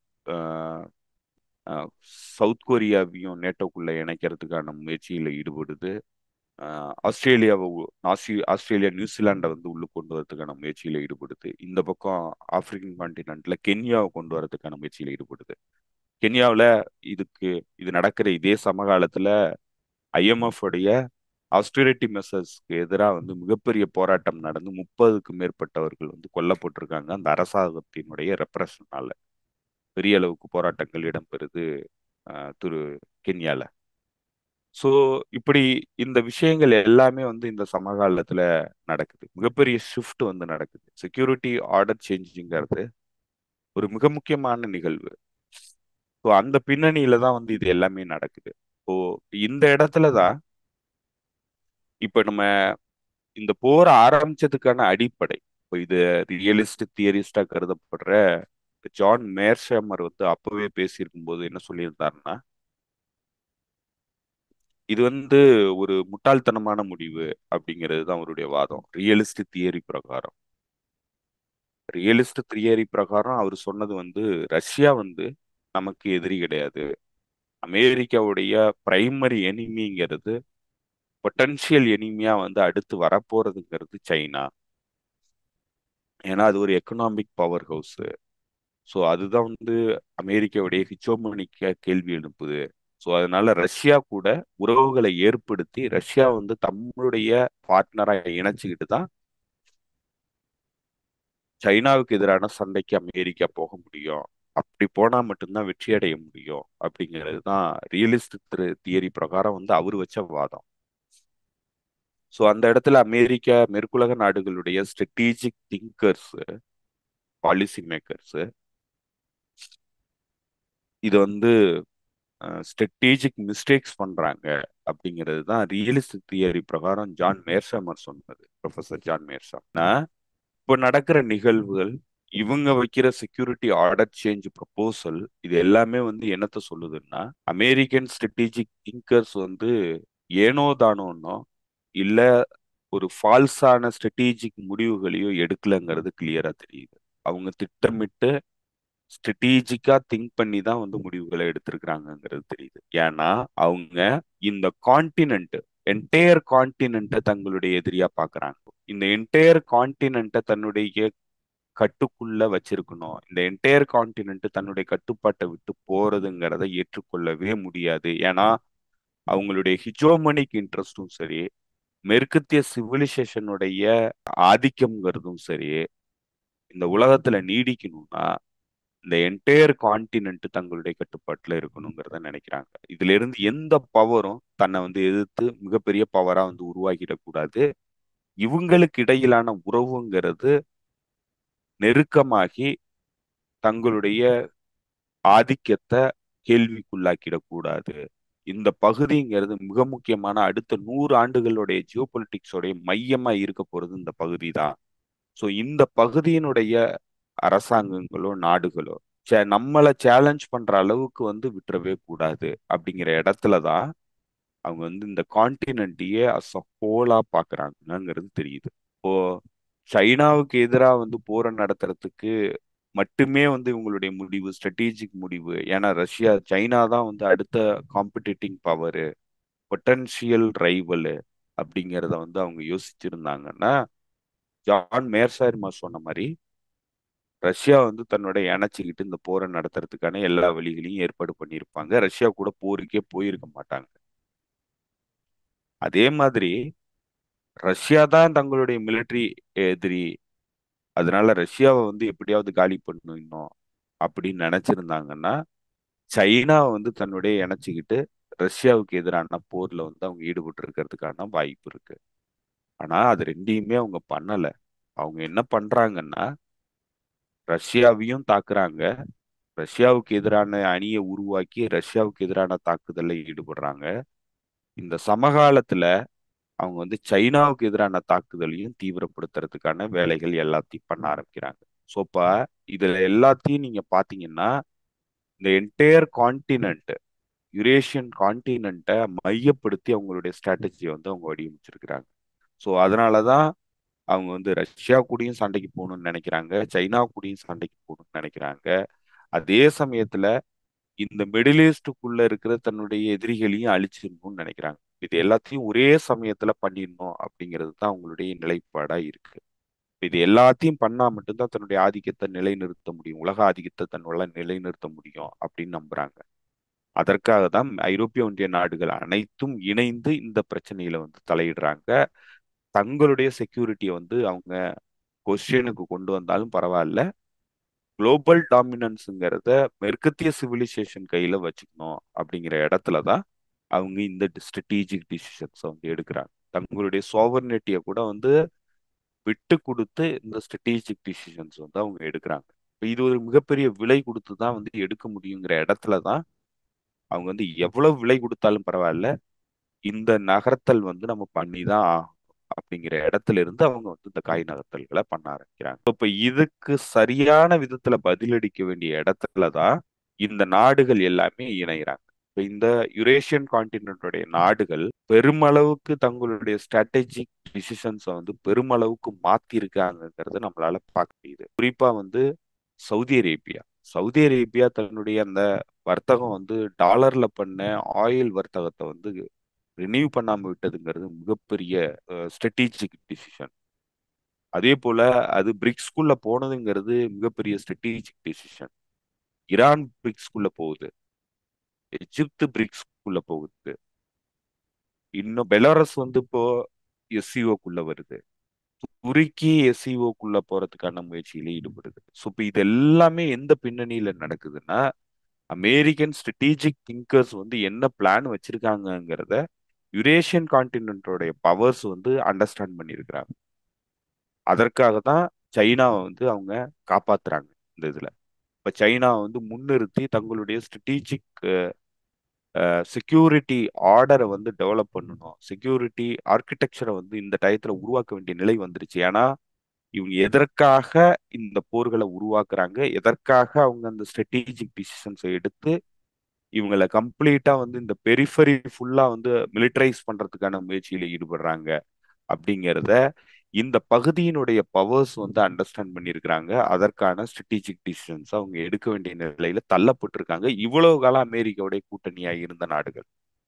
சவுத் கொரியாவையும் நேட்டோக்குள்ள இணைக்கிறதுக்கான முயற்சியில் ஈடுபடுது ஆஸ்திரேலியாவை ஆஸ்திரே ஆஸ்திரேலியா நியூசிலாண்டை வந்து உள்ள கொண்டு வரதுக்கான முயற்சியில் ஈடுபடுது இந்த பக்கம் ஆப்பிரிக்கன் கான்டினென்ட்ல கென்யாவை கொண்டு வரதுக்கான முயற்சியில் ஈடுபடுது கென்யாவில் இதுக்கு இது நடக்கிற இதே சமகாலத்தில் ஐஎம்எஃப் உடைய ஆஸ்டிரிட்டி மெசர்ஸ்க்கு எதிராக வந்து மிகப்பெரிய போராட்டம் நடந்து முப்பதுக்கு மேற்பட்டவர்கள் வந்து கொல்லப்பட்டிருக்காங்க அந்த அரசாங்கத்தினுடைய ரெப்ரஷனால பெரிய அளவுக்கு போராட்டங்கள் இடம்பெறுது திரு கென்யால ஸோ இப்படி இந்த விஷயங்கள் எல்லாமே வந்து இந்த சமகாலத்துல நடக்குது மிகப்பெரிய ஷிஃப்ட் வந்து நடக்குது செக்யூரிட்டி ஆர்டர் சேஞ்சுங்கிறது ஒரு மிக முக்கியமான நிகழ்வு ஸோ அந்த பின்னணியில தான் வந்து இது எல்லாமே நடக்குது ஸோ இந்த இடத்துல தான் இப்ப நம்ம இந்த போர் ஆரம்பிச்சதுக்கான அடிப்படை இப்போ இது ரியலிஸ்ட் தியரிஸ்டா கருதப்படுற ஜான் மேர்ஷமர் வந்து அப்பவே பேசியிருக்கும் போது என்ன சொல்லியிருந்தாருன்னா இது வந்து ஒரு முட்டாள்தனமான முடிவு அப்படிங்கிறது தான் அவருடைய வாதம் ரியலிஸ்ட் தியரி பிரகாரம் ரியலிஸ்ட் தியரி பிரகாரம் அவர் சொன்னது வந்து ரஷ்யா வந்து நமக்கு எதிரி கிடையாது அமெரிக்காவுடைய பிரைமரி எனிமிங்கிறது பொட்டன்ஷியல் எனிமியா வந்து அடுத்து வரப்போறதுங்கிறது சைனா ஏன்னா அது ஒரு எக்கனாமிக் பவர் ஹவுஸ் ஸோ அதுதான் வந்து அமெரிக்காவுடைய ஹிச்சோமனிக்க கேள்வி எழுப்புது ஸோ அதனால ரஷ்யா கூட உறவுகளை ஏற்படுத்தி ரஷ்யா வந்து தம்முடைய பார்ட்னரா இணைச்சுக்கிட்டு தான் சைனாவுக்கு எதிரான சண்டைக்கு அமெரிக்கா போக முடியும் அப்படி போனா மட்டும்தான் வெற்றி அடைய முடியும் அப்படிங்கிறது தான் ரியலிஸ்ட் தியரி பிரகாரம் வந்து அவர் வச்ச வாதம் ஸோ அந்த இடத்துல அமெரிக்கா மேற்குலக நாடுகளுடைய ஸ்ட்ராட்டஜிக் திங்கர்ஸ் பாலிசி மேக்கர்ஸ் இது வந்து ஸ்ட்ராட்டஜிக் மிஸ்டேக்ஸ் பண்றாங்க அப்படிங்கிறது தான் ரியலிஸ்ட் தியரி பிரகாரம் ஜான் மேர்ஷமர் சொன்னது ப்ரொஃபசர் ஜான் மேர்ஷா இப்போ நடக்கிற நிகழ்வுகள் இவங்க வைக்கிற செக்யூரிட்டி ஆர்டர் சேஞ்ச் ப்ரப்போசல் இது எல்லாமே வந்து என்னத்த சொல்லுதுன்னா அமெரிக்கன் ஸ்ட்ராட்டஜிக் திங்கர்ஸ் வந்து ஏனோ தானோன்னோ இல்ல ஒரு ஃபால்ஸான ஸ்ட்ராட்டஜிக் முடிவுகளையோ எடுக்கலங்கிறது கிளியரா தெரியுது அவங்க திட்டமிட்டு ஸ்ட்ராட்டஜிக்கா திங்க் பண்ணி தான் வந்து முடிவுகளை எடுத்திருக்கிறாங்கிறது தெரியுது ஏன்னா அவங்க இந்த கான்டினென்ட் என்டையர் கான்டினென்ட்டை தங்களுடைய எதிரியா பாக்குறாங்க இந்த என்டையர் கான்டினென்ட்டை தன்னுடைய கட்டுக்குள்ள வச்சிருக்கணும் இந்த என்டையர் கான்டினென்ட் தன்னுடைய கட்டுப்பாட்டை விட்டு போறதுங்கிறத ஏற்றுக்கொள்ளவே முடியாது ஏன்னா அவங்களுடைய ஹிஜோமனிக் இன்ட்ரெஸ்டும் சரி மேற்கத்திய சிவிலைசேஷனுடைய ஆதிக்கம்ங்கிறதும் சரி இந்த உலகத்துல நீடிக்கணும்னா இந்த என்டையர் கான்டினென்ட் தங்களுடைய கட்டுப்பாட்டுல இருக்கணுங்கிறத நினைக்கிறாங்க இதுல இருந்து எந்த பவரும் தன்னை வந்து எதிர்த்து மிகப்பெரிய பவரா வந்து உருவாக்கிடக்கூடாது இவங்களுக்கு இடையிலான உறவுங்கிறது நெருக்கமாகி தங்களுடைய ஆதிக்கத்தை கேள்விக்குள்ளாக்கிடக்கூடாது இந்த பகுதிங்கிறது மிக முக்கியமான அடுத்த நூறு ஆண்டுகளுடைய ஜியோ பொலிட்டிக்ஸோடைய மையமா இருக்க போறது இந்த பகுதி தான் ஸோ இந்த பகுதியினுடைய அரசாங்கங்களோ நாடுகளோ சே நம்மளை சேலஞ்ச் பண்ற அளவுக்கு வந்து விட்டுறவே கூடாது அப்படிங்கிற இடத்துல தான் அவங்க வந்து இந்த கான்டினென்ட்டையே அஸ் அ ஹோலா பாக்குறாங்கிறது தெரியுது இப்போ சைனாவுக்கு எதிராக வந்து போரை நடத்துறதுக்கு மட்டுமே வந்து இவங்களுடைய முடிவு ஸ்ட்ராட்டஜிக் முடிவு ஏன்னா ரஷ்யா சைனா தான் வந்து அடுத்த காம்படிட்டிங் பவரு பொட்டன்ஷியல் ரைவலு அப்படிங்கிறத வந்து அவங்க யோசிச்சிருந்தாங்கன்னா ஜான் மேர்சார்மா சொன்ன மாதிரி ரஷ்யா வந்து தன்னோட இணைச்சிக்கிட்டு இந்த போரை நடத்துறதுக்கான எல்லா வழிகளையும் ஏற்பாடு பண்ணியிருப்பாங்க ரஷ்யா கூட போருக்கே போயிருக்க மாட்டாங்க அதே மாதிரி ரஷ்யா தான் தங்களுடைய மிலிட்ரி எதிரி அதனால ரஷ்யாவை வந்து எப்படியாவது காலி பண்ணணும் அப்படின்னு நினைச்சிருந்தாங்கன்னா சைனாவை வந்து தன்னுடைய இணைச்சிக்கிட்டு ரஷ்யாவுக்கு எதிரான போர்ல வந்து அவங்க ஈடுபட்டு இருக்கிறதுக்கான வாய்ப்பு இருக்கு ஆனா அது ரெண்டையுமே அவங்க பண்ணல அவங்க என்ன பண்றாங்கன்னா ரஷ்யாவையும் தாக்குறாங்க ரஷ்யாவுக்கு எதிரான அணியை உருவாக்கி ரஷ்யாவுக்கு எதிரான தாக்குதல்ல ஈடுபடுறாங்க இந்த சமகாலத்துல அவங்க வந்து சைனாவுக்கு எதிரான தாக்குதலையும் தீவிரப்படுத்துறதுக்கான வேலைகள் எல்லாத்தையும் பண்ண ஆரம்பிக்கிறாங்க ஸோ இப்போ இதுல எல்லாத்தையும் நீங்க பாத்தீங்கன்னா இந்த என்டையர் கான்டினென்ட் யுரேஷியன் கான்டினென்ட்டை மையப்படுத்தி அவங்களுடைய ஸ்ட்ராட்டஜியை வந்து அவங்க வடிவமைச்சிருக்கிறாங்க ஸோ அதனாலதான் அவங்க வந்து ரஷ்யா கூடயும் சண்டைக்கு போகணும்னு நினைக்கிறாங்க சைனா கூடயும் சண்டைக்கு போகணும்னு நினைக்கிறாங்க அதே சமயத்துல இந்த மிடில் ஈஸ்டுக்குள்ள இருக்கிற தன்னுடைய எதிரிகளையும் அழிச்சிடணும்னு நினைக்கிறாங்க இது எல்லாத்தையும் ஒரே சமயத்துல பண்ணிடணும் அப்படிங்கிறது தான் அவங்களுடைய நிலைப்பாடா இருக்கு இது எல்லாத்தையும் பண்ணா மட்டும்தான் தன்னுடைய ஆதிக்கத்தை நிலைநிறுத்த முடியும் உலக ஆதிக்கத்தை தன்னால நிலைநிறுத்த முடியும் அப்படின்னு நம்புறாங்க அதற்காக தான் ஐரோப்பிய ஒன்றிய நாடுகள் அனைத்தும் இணைந்து இந்த பிரச்சனையில வந்து தலையிடுறாங்க தங்களுடைய செக்யூரிட்டியை வந்து அவங்க கொஸ்டினுக்கு கொண்டு வந்தாலும் பரவாயில்ல குளோபல் டாமினன்ஸுங்கிறத மெர்கத்திய சிவிலைசேஷன் கையில வச்சுக்கணும் அப்படிங்கிற இடத்துல தான் அவங்க இந்த ஸ்ட்ராட்டஜிக் டிசிஷன்ஸை வந்து எடுக்கிறாங்க தங்களுடைய சோவர்னிட்டியை கூட வந்து விட்டு கொடுத்து இந்த ஸ்ட்ராட்டஜிக் டிசிஷன்ஸ் வந்து அவங்க எடுக்கிறாங்க இப்போ இது ஒரு மிகப்பெரிய விலை கொடுத்து தான் வந்து எடுக்க முடியுங்கிற இடத்துல தான் அவங்க வந்து எவ்வளவு விலை கொடுத்தாலும் பரவாயில்ல இந்த நகர்த்தல் வந்து நம்ம பண்ணி தான் ஆகணும் அப்படிங்கிற இடத்துல இருந்து அவங்க வந்து இந்த காய் நகர்த்தல்களை பண்ண ஆரம்பிக்கிறாங்க இப்ப இதுக்கு சரியான விதத்துல பதிலளிக்க வேண்டிய இடத்துல தான் இந்த நாடுகள் எல்லாமே இணைகிறாங்க இப்ப இந்த யுரேஷியன் கான்டினென்டோடைய நாடுகள் பெருமளவுக்கு தங்களுடைய ஸ்ட்ராட்டஜிக் டிசிஷன்ஸை வந்து பெருமளவுக்கு மாத்தி இருக்காங்கிறத நம்மளால பார்க்க முடியுது குறிப்பா வந்து சவுதி அரேபியா சவுதி அரேபியா தன்னுடைய அந்த வர்த்தகம் வந்து டாலர்ல பண்ண ஆயில் வர்த்தகத்தை வந்து ரினியூ பண்ணாம விட்டதுங்கிறது மிகப்பெரிய ஸ்ட்ராட்டஜிக் டிசிஷன் அதே போல அது பிரிக்ஸ்குள்ள போனதுங்கிறது மிகப்பெரிய ஸ்ட்ராட்டஜிக் டிசிஷன் ஈரான் பிரிக்ஸ்குள்ள போகுது எஜிப்து பிரிக்ஸ்குள்ள போகுது இன்னும் பெலாரஸ் வந்து இப்போ எஸ்சிஓக்குள்ள வருது துருக்கி எஸ்சிஓக்குள்ள போறதுக்கான முயற்சியில ஈடுபடுது ஸோ இப்போ இது எல்லாமே எந்த பின்னணியில நடக்குதுன்னா அமெரிக்கன் ஸ்ட்ராட்டஜிக் திங்கர்ஸ் வந்து என்ன பிளான் வச்சிருக்காங்கங்கிறத யுரேஷியன் கான்டினென்டோடைய பவர்ஸ் வந்து அண்டர்ஸ்டாண்ட் பண்ணியிருக்கிறாங்க அதற்காக தான் சைனாவை வந்து அவங்க காப்பாத்துறாங்க இந்த இதுல இப்ப சைனாவை வந்து முன்னிறுத்தி தங்களுடைய ஸ்ட்ராட்டஜிக் செக்யூரிட்டி ஆர்டரை வந்து டெவலப் பண்ணணும் செக்யூரிட்டி ஆர்கிடெக்சரை வந்து இந்த டயத்துல உருவாக்க வேண்டிய நிலை வந்துருச்சு ஏன்னா இவங்க எதற்காக இந்த போர்களை உருவாக்குறாங்க எதற்காக அவங்க அந்த ஸ்ட்ராட்டஜிக் டிசிஷன்ஸை எடுத்து இவங்களை கம்ப்ளீட்டா வந்து இந்த பெரிஃபரி ஃபுல்லா வந்து மிலிட்டரைஸ் பண்றதுக்கான முயற்சியில ஈடுபடுறாங்க அப்படிங்கிறத இந்த பகுதியினுடைய பவர்ஸ் வந்து அண்டர்ஸ்டாண்ட் பண்ணியிருக்கிறாங்க அதற்கான ஸ்ட்ராட்டஜிக் டிசிஷன்ஸ் அவங்க எடுக்க வேண்டிய நிலையில தள்ளப்பட்டிருக்காங்க இவ்வளவு காலம் அமெரிக்காவுடைய கூட்டணியா இருந்த நாடுகள்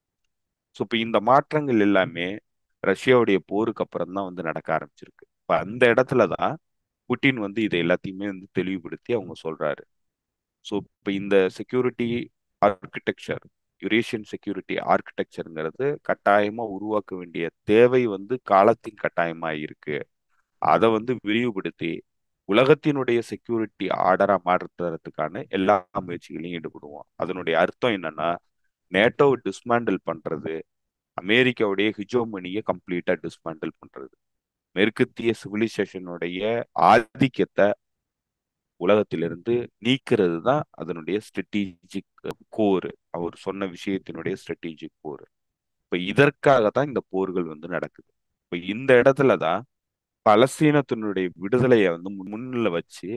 ஸோ இப்போ இந்த மாற்றங்கள் எல்லாமே ரஷ்யாவுடைய போருக்கு அப்புறம் தான் வந்து நடக்க ஆரம்பிச்சிருக்கு இப்போ அந்த இடத்துல தான் புட்டின் வந்து இதை எல்லாத்தையுமே வந்து தெளிவுபடுத்தி அவங்க சொல்றாரு ஸோ இப்போ இந்த செக்யூரிட்டி ஆர்கிடெக்சர் யுரேஷியன் செக்யூரிட்டி ஆர்கிடெக்சருங்கிறது கட்டாயமா உருவாக்க வேண்டிய தேவை வந்து காலத்தின் கட்டாயமா இருக்கு அதை வந்து விரிவுபடுத்தி உலகத்தினுடைய செக்யூரிட்டி ஆர்டரா மாற்றுறதுக்கான எல்லா முயற்சிகளையும் ஈடுபடுவோம் அதனுடைய அர்த்தம் என்னன்னா நேட்டோவை டிஸ்மேண்டில் பண்றது அமெரிக்காவுடைய ஹிஜோமனியை கம்ப்ளீட்டா டிஸ்மேண்டில் பண்றது மேற்கத்திய சிவிலைசேஷனுடைய ஆதிக்கத்தை உலகத்திலிருந்து நீக்கிறது தான் அதனுடைய ஸ்ட்ராட்டஜிக் கோர் அவர் சொன்ன விஷயத்தினுடைய ஸ்ட்ராட்டஜிக் கோர் இப்ப இதற்காக தான் இந்த போர்கள் வந்து நடக்குது இப்ப இந்த இடத்துல தான் பலஸ்தீனத்தினுடைய விடுதலையை வந்து முன்னில வச்சு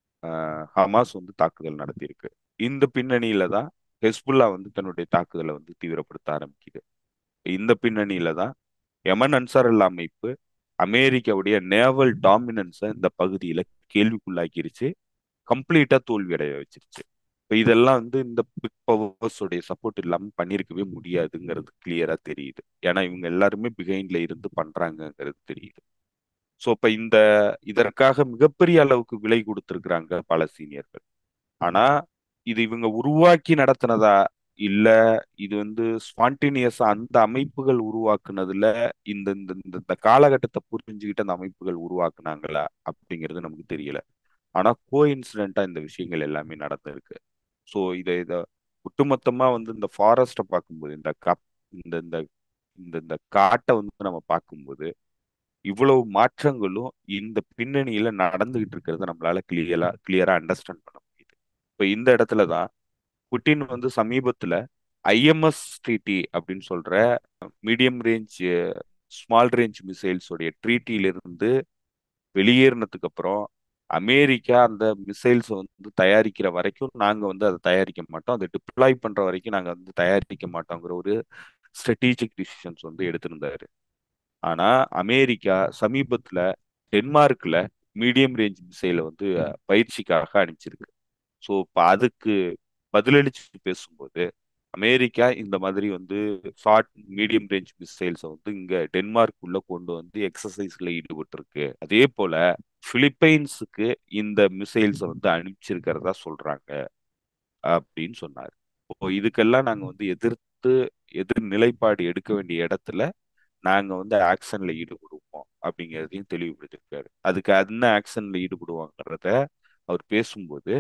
ஹமாஸ் வந்து தாக்குதல் நடத்தியிருக்கு இந்த பின்னணியில தான் ஹெஸ்புல்லா வந்து தன்னுடைய தாக்குதலை வந்து தீவிரப்படுத்த ஆரம்பிக்குது இந்த பின்னணியில தான் யமன் அன்சார் அமைப்பு அமெரிக்காவுடைய நேவல் டாமினன்ஸை இந்த பகுதியில கேள்விக்குள்ளாக்கிருச்சு கம்ப்ளீட்டா தோல்வி அடைய வச்சிருச்சு இப்போ இதெல்லாம் வந்து இந்த பிக் பவர்ஸோடைய சப்போர்ட் இல்லாம பண்ணியிருக்கவே முடியாதுங்கிறது கிளியரா தெரியுது ஏன்னா இவங்க எல்லாருமே பிகைண்ட்ல இருந்து பண்றாங்கங்கிறது தெரியுது ஸோ இப்போ இந்த இதற்காக மிகப்பெரிய அளவுக்கு விலை கொடுத்துருக்குறாங்க பல சீனியர்கள் ஆனா இது இவங்க உருவாக்கி நடத்தினதா இல்ல இது வந்து ஸ்பான்டேனியஸா அந்த அமைப்புகள் உருவாக்குனதுல இந்த இந்த இந்த காலகட்டத்தை புரிஞ்சுக்கிட்டு அந்த அமைப்புகள் உருவாக்குனாங்களா அப்படிங்கிறது நமக்கு தெரியல ஆனா கோ இன்சிடென்டா இந்த விஷயங்கள் எல்லாமே நடந்திருக்கு ஸோ இதை இதை ஒட்டுமொத்தமா வந்து இந்த ஃபாரஸ்ட்டை பார்க்கும்போது இந்த கப் இந்த இந்த இந்த இந்த காட்டை வந்து நம்ம பார்க்கும்போது இவ்வளவு மாற்றங்களும் இந்த பின்னணியில நடந்துகிட்டு இருக்கிறத நம்மளால கிளியரா கிளியரா அண்டர்ஸ்டாண்ட் பண்ண முடியுது இப்போ இந்த இடத்துல தான் புட்டின் வந்து சமீபத்துல ஐஎம்எஸ் ட்ரீட்டி அப்படின்னு சொல்ற மீடியம் ரேஞ்ச் ஸ்மால் ரேஞ்ச் மிசைல்ஸோடைய ட்ரீட்டியிலிருந்து வெளியேறினதுக்கு அப்புறம் அமெரிக்கா அந்த மிசைல்ஸ் வந்து தயாரிக்கிற வரைக்கும் நாங்க வந்து அதை தயாரிக்க மாட்டோம் அதை டிப்ளாய் பண்ற வரைக்கும் நாங்க வந்து தயாரிக்க மாட்டோங்கிற ஒரு ஸ்ட்ராட்டஜிக் டிசிஷன்ஸ் வந்து எடுத்திருந்தாரு ஆனா அமெரிக்கா சமீபத்துல டென்மார்க்ல மீடியம் ரேஞ்ச் மிசைலை வந்து பயிற்சிக்காக அனுப்பிச்சிருக்கு ஸோ இப்போ அதுக்கு பதிலளிச்சு பேசும்போது அமெரிக்கா இந்த மாதிரி வந்து ஷார்ட் மீடியம் ரேஞ்ச் மிசைல்ஸை வந்து இங்க டென்மார்க் உள்ள கொண்டு வந்து எக்ஸசைஸ்ல ஈடுபட்டிருக்கு அதே போல பிலிப்பைன்ஸுக்கு இந்த மிசைல்ஸை வந்து அனுப்பிச்சிருக்கிறதா சொல்றாங்க அப்படின்னு சொன்னார் இப்போ இதுக்கெல்லாம் நாங்க வந்து எதிர்த்து எதிர் நிலைப்பாடு எடுக்க வேண்டிய இடத்துல நாங்க வந்து ஆக்ஷன்ல ஈடுபடுவோம் அப்படிங்கிறதையும் தெளிவுபடுத்திருக்காரு அதுக்கு என்ன ஆக்ஷன்ல ஈடுபடுவாங்கிறத அவர் பேசும்போது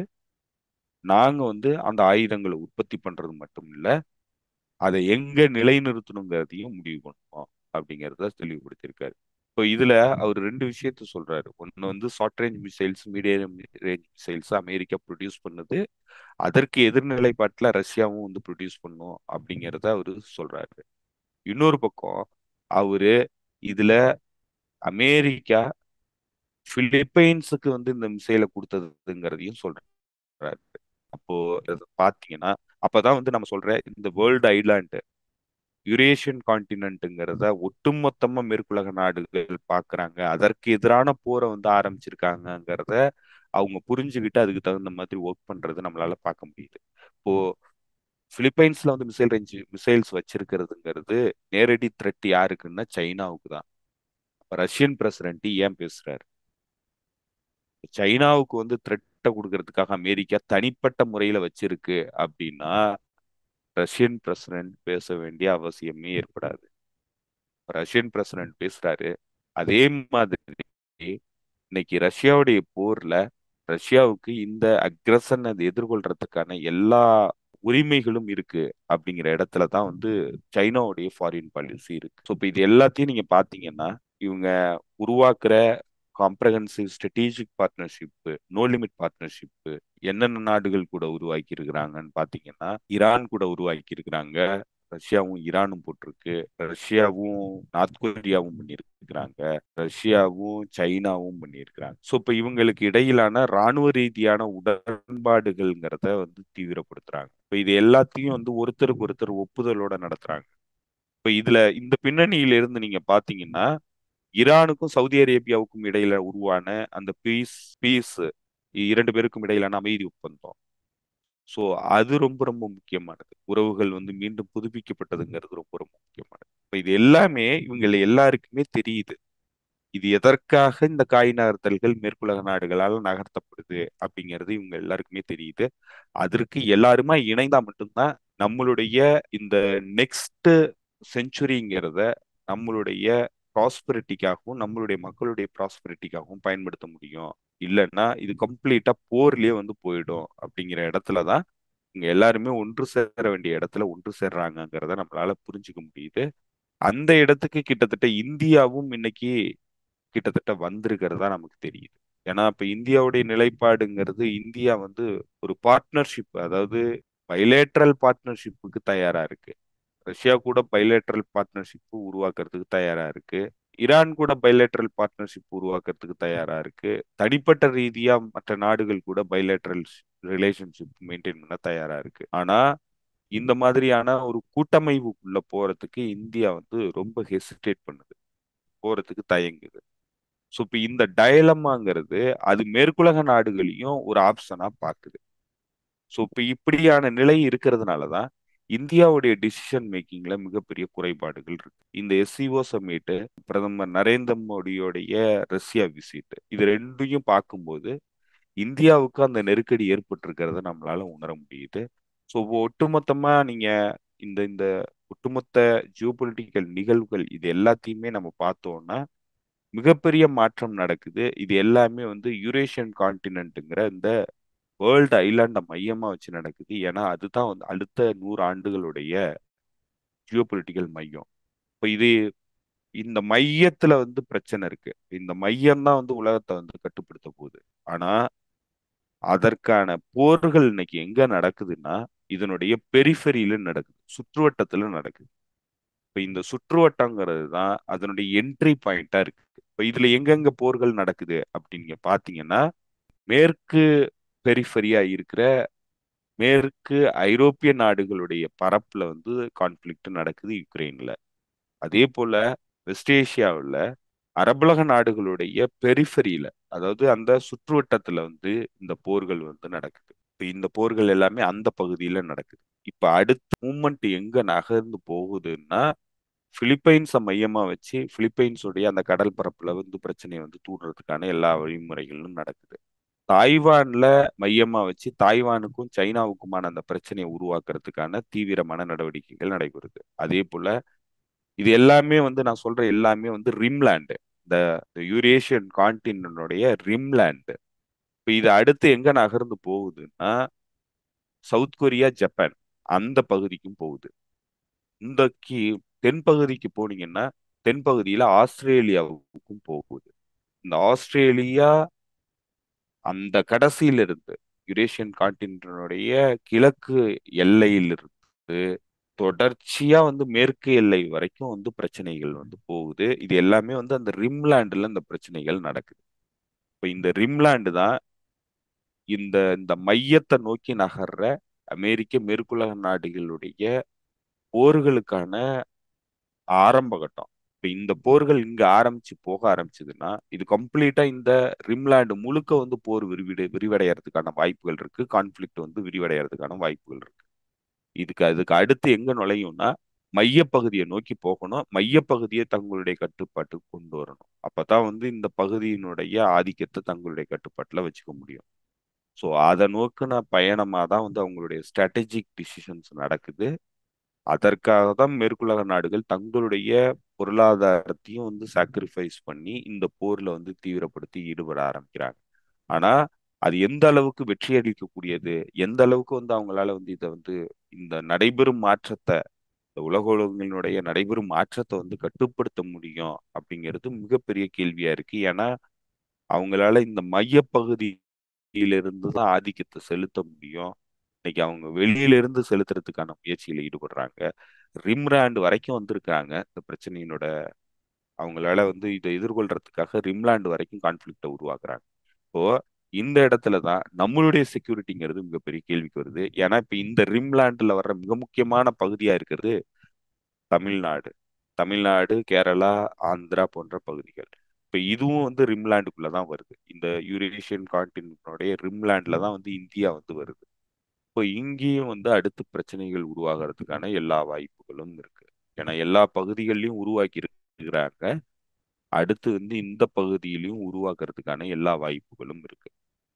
நாங்க வந்து அந்த ஆயுதங்களை உற்பத்தி பண்றது மட்டும் இல்ல அதை எங்க நிலைநிறுத்தணுங்கிறதையும் முடிவு பண்ணுவோம் அப்படிங்கிறத தெளிவுபடுத்தியிருக்காரு இப்போ இதுல அவர் ரெண்டு விஷயத்த சொல்றாரு ஒன்னு வந்து short range missiles medium range missiles America produce பண்ணுது அதற்கு எதிர்நிலைப்பாட்டுல ரஷ்யாவும் வந்து ப்ரொடியூஸ் பண்ணும் அப்படிங்கிறத அவரு சொல்றாரு இன்னொரு பக்கம் அவரு இதுல அமெரிக்கா பிலிப்பைன்ஸுக்கு வந்து இந்த மிசைலை கொடுத்ததுங்கிறதையும் சொல்றாரு அப்போ பாத்தீங்கன்னா அப்பதான் வந்து நம்ம சொல்ற இந்த வேர்ல்டு ஐலாண்டு யுரேஷியன் கான்டினென்ட்டுங்கிறத ஒட்டுமொத்தமா மேற்குலக நாடுகள் பாக்குறாங்க அதற்கு எதிரான போரை வந்து ஆரம்பிச்சிருக்காங்கங்கிறத அவங்க புரிஞ்சுக்கிட்டு அதுக்கு தகுந்த மாதிரி ஒர்க் பண்றது நம்மளால பார்க்க முடியுது இப்போ பிலிப்பைன்ஸ்ல வந்து மிசைல் ரேஞ்ச் மிசைல்ஸ் வச்சிருக்கிறதுங்கிறது நேரடி த்ரெட் யாருக்குன்னா சைனாவுக்கு தான் ரஷ்யன் பிரசிடென்ட் ஏன் பேசுறாரு சைனாவுக்கு வந்து த்ரெட்டை கொடுக்கறதுக்காக அமெரிக்கா தனிப்பட்ட முறையில வச்சிருக்கு அப்படின்னா ரஷ்யன் பிரசிடென்ட் பேச வேண்டிய அவசியமே ஏற்படாது ரஷ்யன் பிரசிடென்ட் பேசுறாரு அதே மாதிரி இன்னைக்கு ரஷ்யாவுடைய போர்ல ரஷ்யாவுக்கு இந்த அக்ரஷன் அதை எதிர்கொள்றதுக்கான எல்லா உரிமைகளும் இருக்கு அப்படிங்கிற இடத்துல தான் வந்து சைனாவுடைய ஃபாரின் பாலிசி இருக்கு ஸோ இப்போ இது எல்லாத்தையும் நீங்க பாத்தீங்கன்னா இவங்க உருவாக்குற comprehensive strategic partnership no limit partnership என்னென்ன நாடுகள் கூட உருவாக்கி இருக்கிறாங்கன்னு பாத்தீங்கன்னா ஈரான் கூட உருவாக்கி இருக்கிறாங்க ரஷ்யாவும் ஈரானும் போட்டிருக்கு ரஷ்யாவும் நார்த் கொரியாவும் பண்ணியிருக்கிறாங்க ரஷ்யாவும் சைனாவும் பண்ணியிருக்கிறாங்க ஸோ இப்போ இவங்களுக்கு இடையிலான ராணுவ ரீதியான உடன்பாடுகள்ங்கிறத வந்து தீவிரப்படுத்துறாங்க இப்போ இது எல்லாத்தையும் வந்து ஒருத்தருக்கு ஒருத்தர் ஒப்புதலோட நடத்துறாங்க இப்போ இதுல இந்த பின்னணியில இருந்து நீங்க பாத்தீங்கன்னா ஈரானுக்கும் சவுதி அரேபியாவுக்கும் இடையில உருவான அந்த பீஸ் பீஸ் இரண்டு பேருக்கும் இடையிலான அமைதி ஒப்பந்தம் ஸோ அது ரொம்ப ரொம்ப முக்கியமானது உறவுகள் வந்து மீண்டும் புதுப்பிக்கப்பட்டதுங்கிறது ரொம்ப ரொம்ப முக்கியமானது இப்போ இது எல்லாமே இவங்க எல்லாருக்குமே தெரியுது இது எதற்காக இந்த காய் நகர்த்தல்கள் மேற்குலக நாடுகளால் நகர்த்தப்படுது அப்படிங்கிறது இவங்க எல்லாருக்குமே தெரியுது அதற்கு எல்லாருமா இணைந்தா மட்டும்தான் நம்மளுடைய இந்த நெக்ஸ்ட் செஞ்சுரிங்கிறத நம்மளுடைய ப்ராஸ்பரிட்டிக்காகவும் நம்மளுடைய மக்களுடைய ப்ராஸ்பரிட்டிக்காகவும் பயன்படுத்த முடியும் இல்லைன்னா இது கம்ப்ளீட்டா போர்லயே வந்து போயிடும் அப்படிங்கிற இடத்துல தான் இங்க எல்லாருமே ஒன்று சேர வேண்டிய இடத்துல ஒன்று சேர்றாங்கங்கிறத நம்மளால புரிஞ்சுக்க முடியுது அந்த இடத்துக்கு கிட்டத்தட்ட இந்தியாவும் இன்னைக்கு கிட்டத்தட்ட வந்திருக்கிறதா நமக்கு தெரியுது ஏன்னா இப்ப இந்தியாவுடைய நிலைப்பாடுங்கிறது இந்தியா வந்து ஒரு பார்ட்னர்ஷிப் அதாவது பைலேட்ரல் பார்ட்னர்ஷிப்புக்கு தயாரா இருக்கு ரஷ்யா கூட பைலேட்ரல் பார்ட்னர்ஷிப் உருவாக்குறதுக்கு தயாரா இருக்கு ஈரான் கூட பைலேட்ரல் பார்ட்னர்ஷிப் உருவாக்குறதுக்கு தயாரா இருக்கு தனிப்பட்ட ரீதியா மற்ற நாடுகள் கூட பைலேட்ரல் ரிலேஷன்ஷிப் மெயின்டைன் பண்ண தயாரா இருக்கு ஆனா இந்த மாதிரியான ஒரு கூட்டமைவுக்குள்ள போறதுக்கு இந்தியா வந்து ரொம்ப ஹெசிடேட் பண்ணுது போறதுக்கு தயங்குது ஸோ இப்போ இந்த டயலமாங்கிறது அது மேற்குலக நாடுகளையும் ஒரு ஆப்ஷனா பார்க்குது ஸோ இப்போ இப்படியான நிலை இருக்கிறதுனால தான் இந்தியாவுடைய டிசிஷன் மேக்கிங்ல மிகப்பெரிய குறைபாடுகள் இருக்கு இந்த எஸ்சிஓ சம்மிட்டு பிரதமர் நரேந்திர மோடியோடைய ரஷ்யா விசிட் இது ரெண்டையும் பார்க்கும்போது இந்தியாவுக்கு அந்த நெருக்கடி ஏற்பட்டிருக்கிறத நம்மளால உணர முடியுது ஸோ ஒட்டுமொத்தமா நீங்க இந்த இந்த ஒட்டுமொத்த ஜியோபொலிட்டிக்கல் நிகழ்வுகள் இது எல்லாத்தையுமே நம்ம பார்த்தோம்னா மிகப்பெரிய மாற்றம் நடக்குது இது எல்லாமே வந்து யூரேஷியன் கான்டினென்ட்டுங்கிற இந்த வேர்ல்டு ஐலாண்டை மையமா வச்சு நடக்குது ஏன்னா அதுதான் வந்து அடுத்த நூறு ஆண்டுகளுடைய ஜியோபொலிட்டிக்கல் மையம் இப்போ இது இந்த மையத்துல வந்து பிரச்சனை இருக்கு இந்த மையம் தான் வந்து உலகத்தை வந்து கட்டுப்படுத்த போகுது ஆனா அதற்கான போர்கள் இன்னைக்கு எங்க நடக்குதுன்னா இதனுடைய பெரிஃபெரியில நடக்குது சுற்றுவட்டத்துல நடக்குது இப்ப இந்த சுற்றுவட்டங்கிறது தான் அதனுடைய என்ட்ரி பாயிண்டா இருக்கு இப்ப இதுல எங்கெங்க போர்கள் நடக்குது அப்படின்னு பாத்தீங்கன்னா மேற்கு பெரிஃபெரியா இருக்கிற மேற்கு ஐரோப்பிய நாடுகளுடைய பரப்புல வந்து கான்ஃபிளிக்ட் நடக்குது யுக்ரைன்ல அதே போல வெஸ்ட் ஏசியாவில் அரபுலக நாடுகளுடைய பெரிஃபெரியில அதாவது அந்த சுற்றுவட்டத்துல வந்து இந்த போர்கள் வந்து நடக்குது இப்ப இந்த போர்கள் எல்லாமே அந்த பகுதியில நடக்குது இப்ப அடுத்த மூமெண்ட் எங்க நகர்ந்து போகுதுன்னா பிலிப்பைன்ஸை மையமா வச்சு பிலிப்பைன்ஸுடைய அந்த கடல் பரப்புல வந்து பிரச்சனையை வந்து தூண்டுறதுக்கான எல்லா வழிமுறைகளும் நடக்குது தாய்வான்ல மையமா வச்சு தாய்வானுக்கும் சைனாவுக்குமான அந்த பிரச்சனையை உருவாக்குறதுக்கான தீவிரமான நடவடிக்கைகள் நடைபெறுது அதே போல இது எல்லாமே வந்து நான் சொல்ற எல்லாமே வந்து ரிம்லேண்டு இந்த யூரேஷியன் கான்டினுடைய ரிம்லேண்டு இப்போ இது அடுத்து எங்க நகர்ந்து போகுதுன்னா சவுத் கொரியா ஜப்பான் அந்த பகுதிக்கும் போகுது இந்த கீ தென்பகுதிக்கு போனீங்கன்னா தென்பகுதியில ஆஸ்திரேலியாவுக்கும் போகுது இந்த ஆஸ்திரேலியா அந்த கடைசியில இருந்து யுரேஷியன் கான்டினுடைய கிழக்கு எல்லையிலிருந்து தொடர்ச்சியா வந்து மேற்கு எல்லை வரைக்கும் வந்து பிரச்சனைகள் வந்து போகுது இது எல்லாமே வந்து அந்த ரிம்லாண்டுல இந்த பிரச்சனைகள் நடக்குது இப்ப இந்த ரிம்லாண்டு தான் இந்த இந்த மையத்தை நோக்கி நகர்ற அமெரிக்க மேற்குலக நாடுகளுடைய போர்களுக்கான ஆரம்ப கட்டம் இப்ப இந்த போர்கள் இங்க ஆரம்பிச்சு போக ஆரம்பிச்சதுன்னா இது கம்ப்ளீட்டா இந்த ரிம்லாண்டு முழுக்க வந்து போர் விரிவிட விரிவடையறதுக்கான வாய்ப்புகள் இருக்கு கான்ஃபிளிக்ட் வந்து விரிவடையறதுக்கான வாய்ப்புகள் இருக்கு இதுக்கு அதுக்கு அடுத்து எங்க நுழையும்னா மையப்பகுதியை நோக்கி போகணும் மையப்பகுதியை தங்களுடைய கட்டுப்பாட்டுக்கு கொண்டு வரணும் அப்பதான் வந்து இந்த பகுதியினுடைய ஆதிக்கத்தை தங்களுடைய கட்டுப்பாட்டுல வச்சுக்க முடியும் ஸோ அதை நோக்கின பயணமாக தான் வந்து அவங்களுடைய ஸ்ட்ராட்டஜிக் டிசிஷன்ஸ் நடக்குது அதற்காக தான் மேற்குலக நாடுகள் தங்களுடைய பொருளாதாரத்தையும் வந்து சாக்ரிஃபைஸ் பண்ணி இந்த போர்ல வந்து தீவிரப்படுத்தி ஈடுபட ஆரம்பிக்கிறாங்க ஆனா அது எந்த அளவுக்கு வெற்றி அளிக்கக்கூடியது எந்த அளவுக்கு வந்து அவங்களால வந்து இதை வந்து இந்த நடைபெறும் மாற்றத்தை இந்த உலக உலகங்களினுடைய நடைபெறும் மாற்றத்தை வந்து கட்டுப்படுத்த முடியும் அப்படிங்கிறது மிகப்பெரிய கேள்வியா இருக்கு ஏன்னா அவங்களால இந்த மையப்பகுதியிலிருந்து தான் ஆதிக்கத்தை செலுத்த முடியும் இன்னைக்கு அவங்க வெளியில இருந்து செலுத்துறதுக்கான முயற்சியில ஈடுபடுறாங்க ரிம்ராண்ட் வரைக்கும் வந்திருக்காங்க இந்த பிரச்சனையினோட அவங்களால வந்து இதை எதிர்கொள்றதுக்காக ரிம்லாண்ட் வரைக்கும் கான்ஃபிளிக்டை உருவாக்குறாங்க இப்போ இந்த இடத்துல தான் நம்மளுடைய செக்யூரிட்டிங்கிறது மிகப்பெரிய கேள்விக்கு வருது ஏன்னா இப்ப இந்த ரிம்லாண்ட்ல வர்ற மிக முக்கியமான பகுதியா இருக்கிறது தமிழ்நாடு தமிழ்நாடு கேரளா ஆந்திரா போன்ற பகுதிகள் இப்ப இதுவும் வந்து ரிம்லாண்டுக்குள்ள தான் வருது இந்த யூரேஷியன் கான்டினென்டோடைய ரிம்லாண்ட்ல தான் வந்து இந்தியா வந்து வருது இப்போ இங்கேயும் வந்து அடுத்து பிரச்சனைகள் உருவாகிறதுக்கான எல்லா வாய்ப்புகளும் இருக்கு ஏன்னா எல்லா பகுதிகள்லையும் உருவாக்கி இருக்கிறாங்க அடுத்து வந்து இந்த பகுதியிலையும் உருவாக்குறதுக்கான எல்லா வாய்ப்புகளும் இருக்கு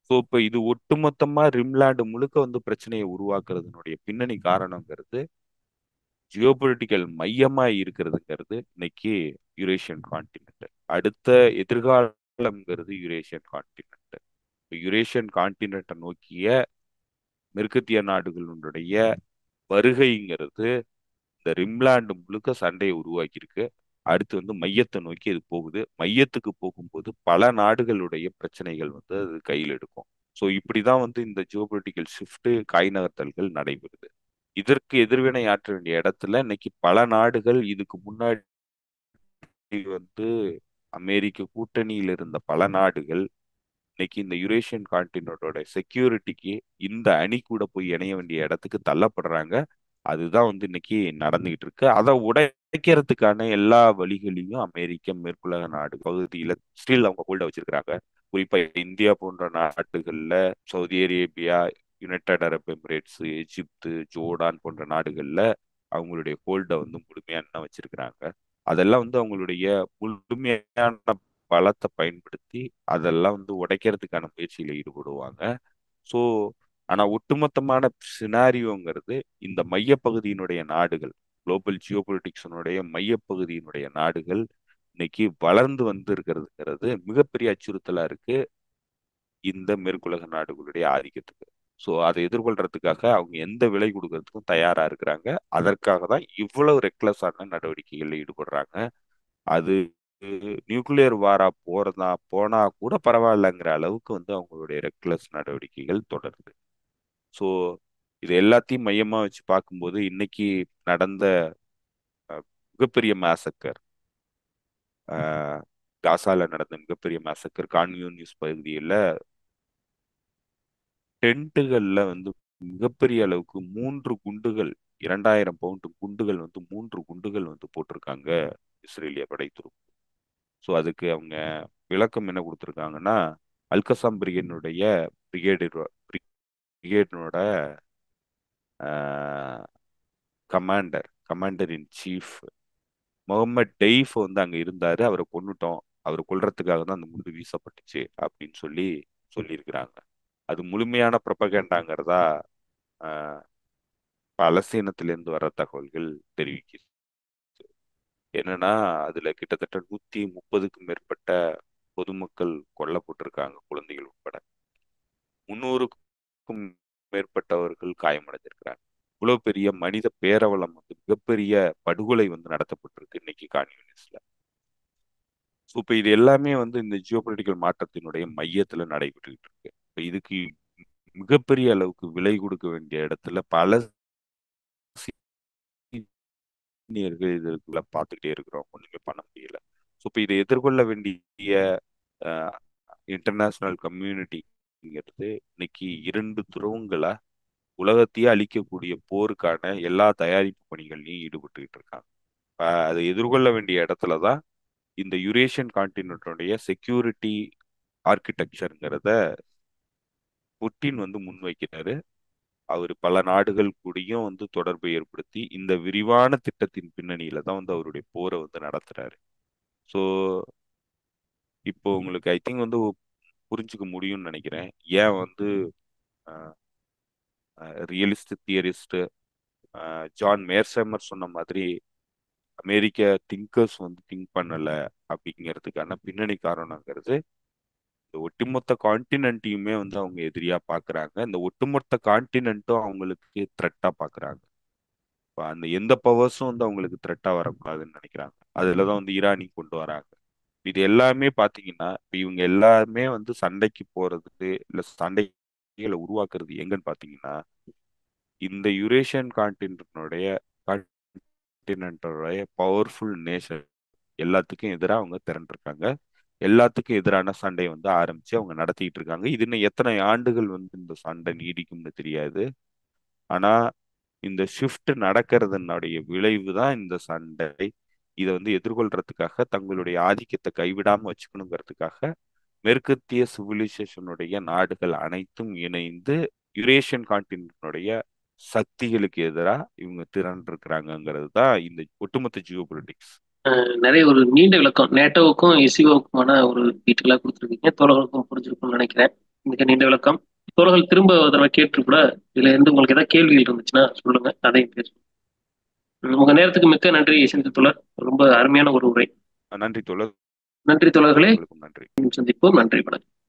ஸோ இப்போ இது ஒட்டுமொத்தமா ரிம்லாண்டு முழுக்க வந்து பிரச்சனையை உருவாக்குறதுனுடைய பின்னணி காரணங்கிறது ஜியோபொலிட்டிக்கல் மையமா இருக்கிறதுங்கிறது இன்னைக்கு யூரேஷியன் கான்டினென்ட் அடுத்த எதிர்காலம்ங்கிறது யூரேஷியன் கான்டினென்ட் யூரேஷியன் கான்டினென்ட்டை நோக்கிய மேற்கத்திய நாடுகளுடைய வருகைங்கிறது இந்த ரிம்லாண்டு முழுக்க சண்டையை உருவாக்கியிருக்கு அடுத்து வந்து மையத்தை நோக்கி அது போகுது மையத்துக்கு போகும்போது பல நாடுகளுடைய பிரச்சனைகள் வந்து அது கையில் எடுக்கும் ஸோ இப்படிதான் வந்து இந்த ஜியோபொலிட்டிக்கல் ஷிஃப்ட் காய் நகர்த்தல்கள் நடைபெறுது இதற்கு எதிர்வினை ஆற்ற வேண்டிய இடத்துல இன்னைக்கு பல நாடுகள் இதுக்கு முன்னாடி வந்து அமெரிக்க கூட்டணியில் இருந்த பல நாடுகள் இன்னைக்கு இந்த யூரேஷியன் கான்டினோட செக்யூரிட்டிக்கு இந்த அணி கூட போய் இணைய வேண்டிய இடத்துக்கு தள்ளப்படுறாங்க அதுதான் வந்து இன்னைக்கு நடந்துகிட்டு இருக்கு அதை உடைக்கிறதுக்கான எல்லா வழிகளையும் அமெரிக்க மேற்குலக நாடு பகுதியில ஸ்டில் அவங்க ஹோல்ட வச்சிருக்கிறாங்க குறிப்பா இந்தியா போன்ற நாடுகள்ல Saudi Arabia United Arab Emirates Egypt Jordan போன்ற நாடுகள்ல அவங்களுடைய ஹோல்டை வந்து முழுமையா என்ன வச்சிருக்கிறாங்க அதெல்லாம் வந்து அவங்களுடைய முழுமையான பலத்தை பயன்படுத்தி அதெல்லாம் வந்து உடைக்கிறதுக்கான முயற்சியில ஈடுபடுவாங்க ஸோ ஆனா ஒட்டுமொத்தமான சினாரியோங்கிறது இந்த மையப்பகுதியினுடைய நாடுகள் குளோபல் ஜியோபொலிட்டிக்ஸனுடைய மையப்பகுதியினுடைய நாடுகள் இன்னைக்கு வளர்ந்து வந்து இருக்கிறதுங்கிறது மிகப்பெரிய அச்சுறுத்தலா இருக்கு இந்த மேற்குலக நாடுகளுடைய ஆதிக்கத்துக்கு ஸோ அதை எதிர்கொள்றதுக்காக அவங்க எந்த விலை கொடுக்கறதுக்கும் தயாரா இருக்கிறாங்க அதற்காக தான் இவ்வளவு ரெக்லஸான நடவடிக்கைகளில் ஈடுபடுறாங்க அது நியூக்ளியர் வாரா போறதா போனா கூட பரவாயில்லங்கிற அளவுக்கு வந்து அவங்களுடைய ரெக்லஸ் நடவடிக்கைகள் தொடருது ஸோ இது எல்லாத்தையும் மையமா வச்சு பார்க்கும்போது இன்னைக்கு நடந்த மிகப்பெரிய மேசக்கர் காசால நடந்த மிகப்பெரிய மேசக்கர் கான்யூனிஸ் பகுதியில் டென்ட்டுகள்ல வந்து மிகப்பெரிய அளவுக்கு மூன்று குண்டுகள் இரண்டாயிரம் பவுண்டு குண்டுகள் வந்து மூன்று குண்டுகள் வந்து போட்டிருக்காங்க இஸ்ரேலிய படைத்துருப்பு ஸோ அதுக்கு அவங்க விளக்கம் என்ன கொடுத்துருக்காங்கன்னா அல்கசாம் பிரிகேனுடைய பிரிகேடு பிரிகேடனோட commander commander in chief Mohammed Deif வந்து அங்கே இருந்தார் அவரை கொண்டுட்டோம் அவர் கொல்றதுக்காக தான் அந்த குண்டு வீசப்பட்டுச்சு அப்படின்னு சொல்லி சொல்லியிருக்கிறாங்க அது முழுமையான ப்ரொபகேண்டாங்கிறதா பலசீனத்திலிருந்து வர தகவல்கள் தெரிவிக்குது என்னன்னா அதுல கிட்டத்தட்ட நூத்தி முப்பதுக்கும் மேற்பட்ட பொதுமக்கள் கொல்லப்பட்டிருக்காங்க குழந்தைகள் உட்பட முன்னூறுக்கும் மேற்பட்டவர்கள் காயமடைஞ்சிருக்கிறாங்க இவ்வளவு பெரிய மனித பேரவலம் வந்து மிகப்பெரிய படுகொலை வந்து நடத்தப்பட்டிருக்கு இன்னைக்கு கான்யூனிஸ்ட்ல ஸோ இப்போ இது எல்லாமே வந்து இந்த ஜியோபொலிட்டிக்கல் மாற்றத்தினுடைய மையத்துல நடைபெற்றுக்கிட்டு இருக்கு இப்போ இதுக்கு மிகப்பெரிய அளவுக்கு விலை கொடுக்க வேண்டிய இடத்துல பல சீனியர்கள் இதுக்குள்ள பார்த்துக்கிட்டே இருக்கிறோம் ஒண்ணுமே பண்ண முடியல ஸோ இப்போ இதை எதிர்கொள்ள வேண்டிய இன்டர்நேஷனல் கம்யூனிட்டிங்கிறது இன்னைக்கு இரண்டு துறவுங்களா உலகத்தையே அழிக்கக்கூடிய போருக்கான எல்லா தயாரிப்பு பணிகள்லையும் ஈடுபட்டுக்கிட்டு இருக்காங்க அதை எதிர்கொள்ள வேண்டிய இடத்துல தான் இந்த யுரேஷியன் கான்டினென்டோடைய செக்யூரிட்டி ஆர்கிடெக்சருங்கிறத புட்டின் வந்து முன்வைக்கிறாரு அவர் பல நாடுகள் கூடயும் வந்து தொடர்பை ஏற்படுத்தி இந்த விரிவான திட்டத்தின் பின்னணியில தான் வந்து அவருடைய போரை வந்து நடத்துறாரு ஸோ இப்போ உங்களுக்கு ஐ திங்க் வந்து புரிஞ்சுக்க முடியும்னு நினைக்கிறேன் ஏன் வந்து ரியலிஸ்ட் தியரிஸ்ட் ஜான் மேர்சமர் சொன்ன மாதிரி அமெரிக்க திங்கர்ஸ் வந்து திங்க் பண்ணல அப்படிங்கிறதுக்கான பின்னணி காரணங்கிறது இந்த ஒட்டுமொத்த கான்டினென்ட்டையுமே வந்து அவங்க எதிரியா பாக்குறாங்க இந்த ஒட்டுமொத்த கான்டினென்ட்டும் அவங்களுக்கு த்ரெட்டா பாக்குறாங்க இப்போ அந்த எந்த பவர்ஸும் வந்து அவங்களுக்கு த்ரெட்டா வரக்கூடாதுன்னு நினைக்கிறாங்க அதுலதான் வந்து ஈரானி கொண்டு வராங்க இது எல்லாமே பாத்தீங்கன்னா இப்போ இவங்க எல்லாருமே வந்து சண்டைக்கு போறதுக்கு இல்ல சண்டைகளை உருவாக்குறது எங்கன்னு பாத்தீங்கன்னா இந்த யுரேஷியன் கான்டினென்டோடைய கான்டினென்டோடைய பவர்ஃபுல் நேஷன் எல்லாத்துக்கும் எதிராக அவங்க திரண்டிருக்காங்க எல்லாத்துக்கும் எதிரான சண்டையை வந்து ஆரம்பிச்சு அவங்க நடத்திட்டு இருக்காங்க இது இன்னும் எத்தனை ஆண்டுகள் வந்து இந்த சண்டை நீடிக்கும்னு தெரியாது ஆனா இந்த ஷிஃப்ட் நடக்கிறதுனுடைய விளைவு தான் இந்த சண்டை இதை வந்து எதிர்கொள்றதுக்காக தங்களுடைய ஆதிக்கத்தை கைவிடாம வச்சுக்கணுங்கிறதுக்காக மேற்கத்திய சிவிலைசேஷனுடைய நாடுகள் அனைத்தும் இணைந்து யுரேஷியன் கான்டினென்டனுடைய சக்திகளுக்கு எதிராக இவங்க திறன் இருக்கிறாங்கிறது தான் இந்த ஒட்டுமொத்த ஜியோ பொலிட்டிக்ஸ் நிறைய ஒரு நீண்ட விளக்கம் நேட்டோவுக்கும் எஸ்சிஓவுக்குமான ஒரு டீட்டெயிலாக கொடுத்துருக்கீங்க தோழர்களுக்கும் புரிஞ்சிருக்கும்னு நினைக்கிறேன் மிக நீண்ட விளக்கம் தோழர்கள் திரும்ப ஒரு தடவை கேட்டு கூட இதுல இருந்து உங்களுக்கு ஏதாவது கேள்விகள் இருந்துச்சுன்னா சொல்லுங்க அதையும் பேசுவோம் உம் உங்க நேரத்துக்கு மிக்க நன்றி செந்தில் தோழர் ரொம்ப அருமையான ஒரு உரை நன்றி தோழர் நன்றி தோழர்களே உங்களுக்கும் நன்றி சந்திப்போம் நன்றி வணக்கம்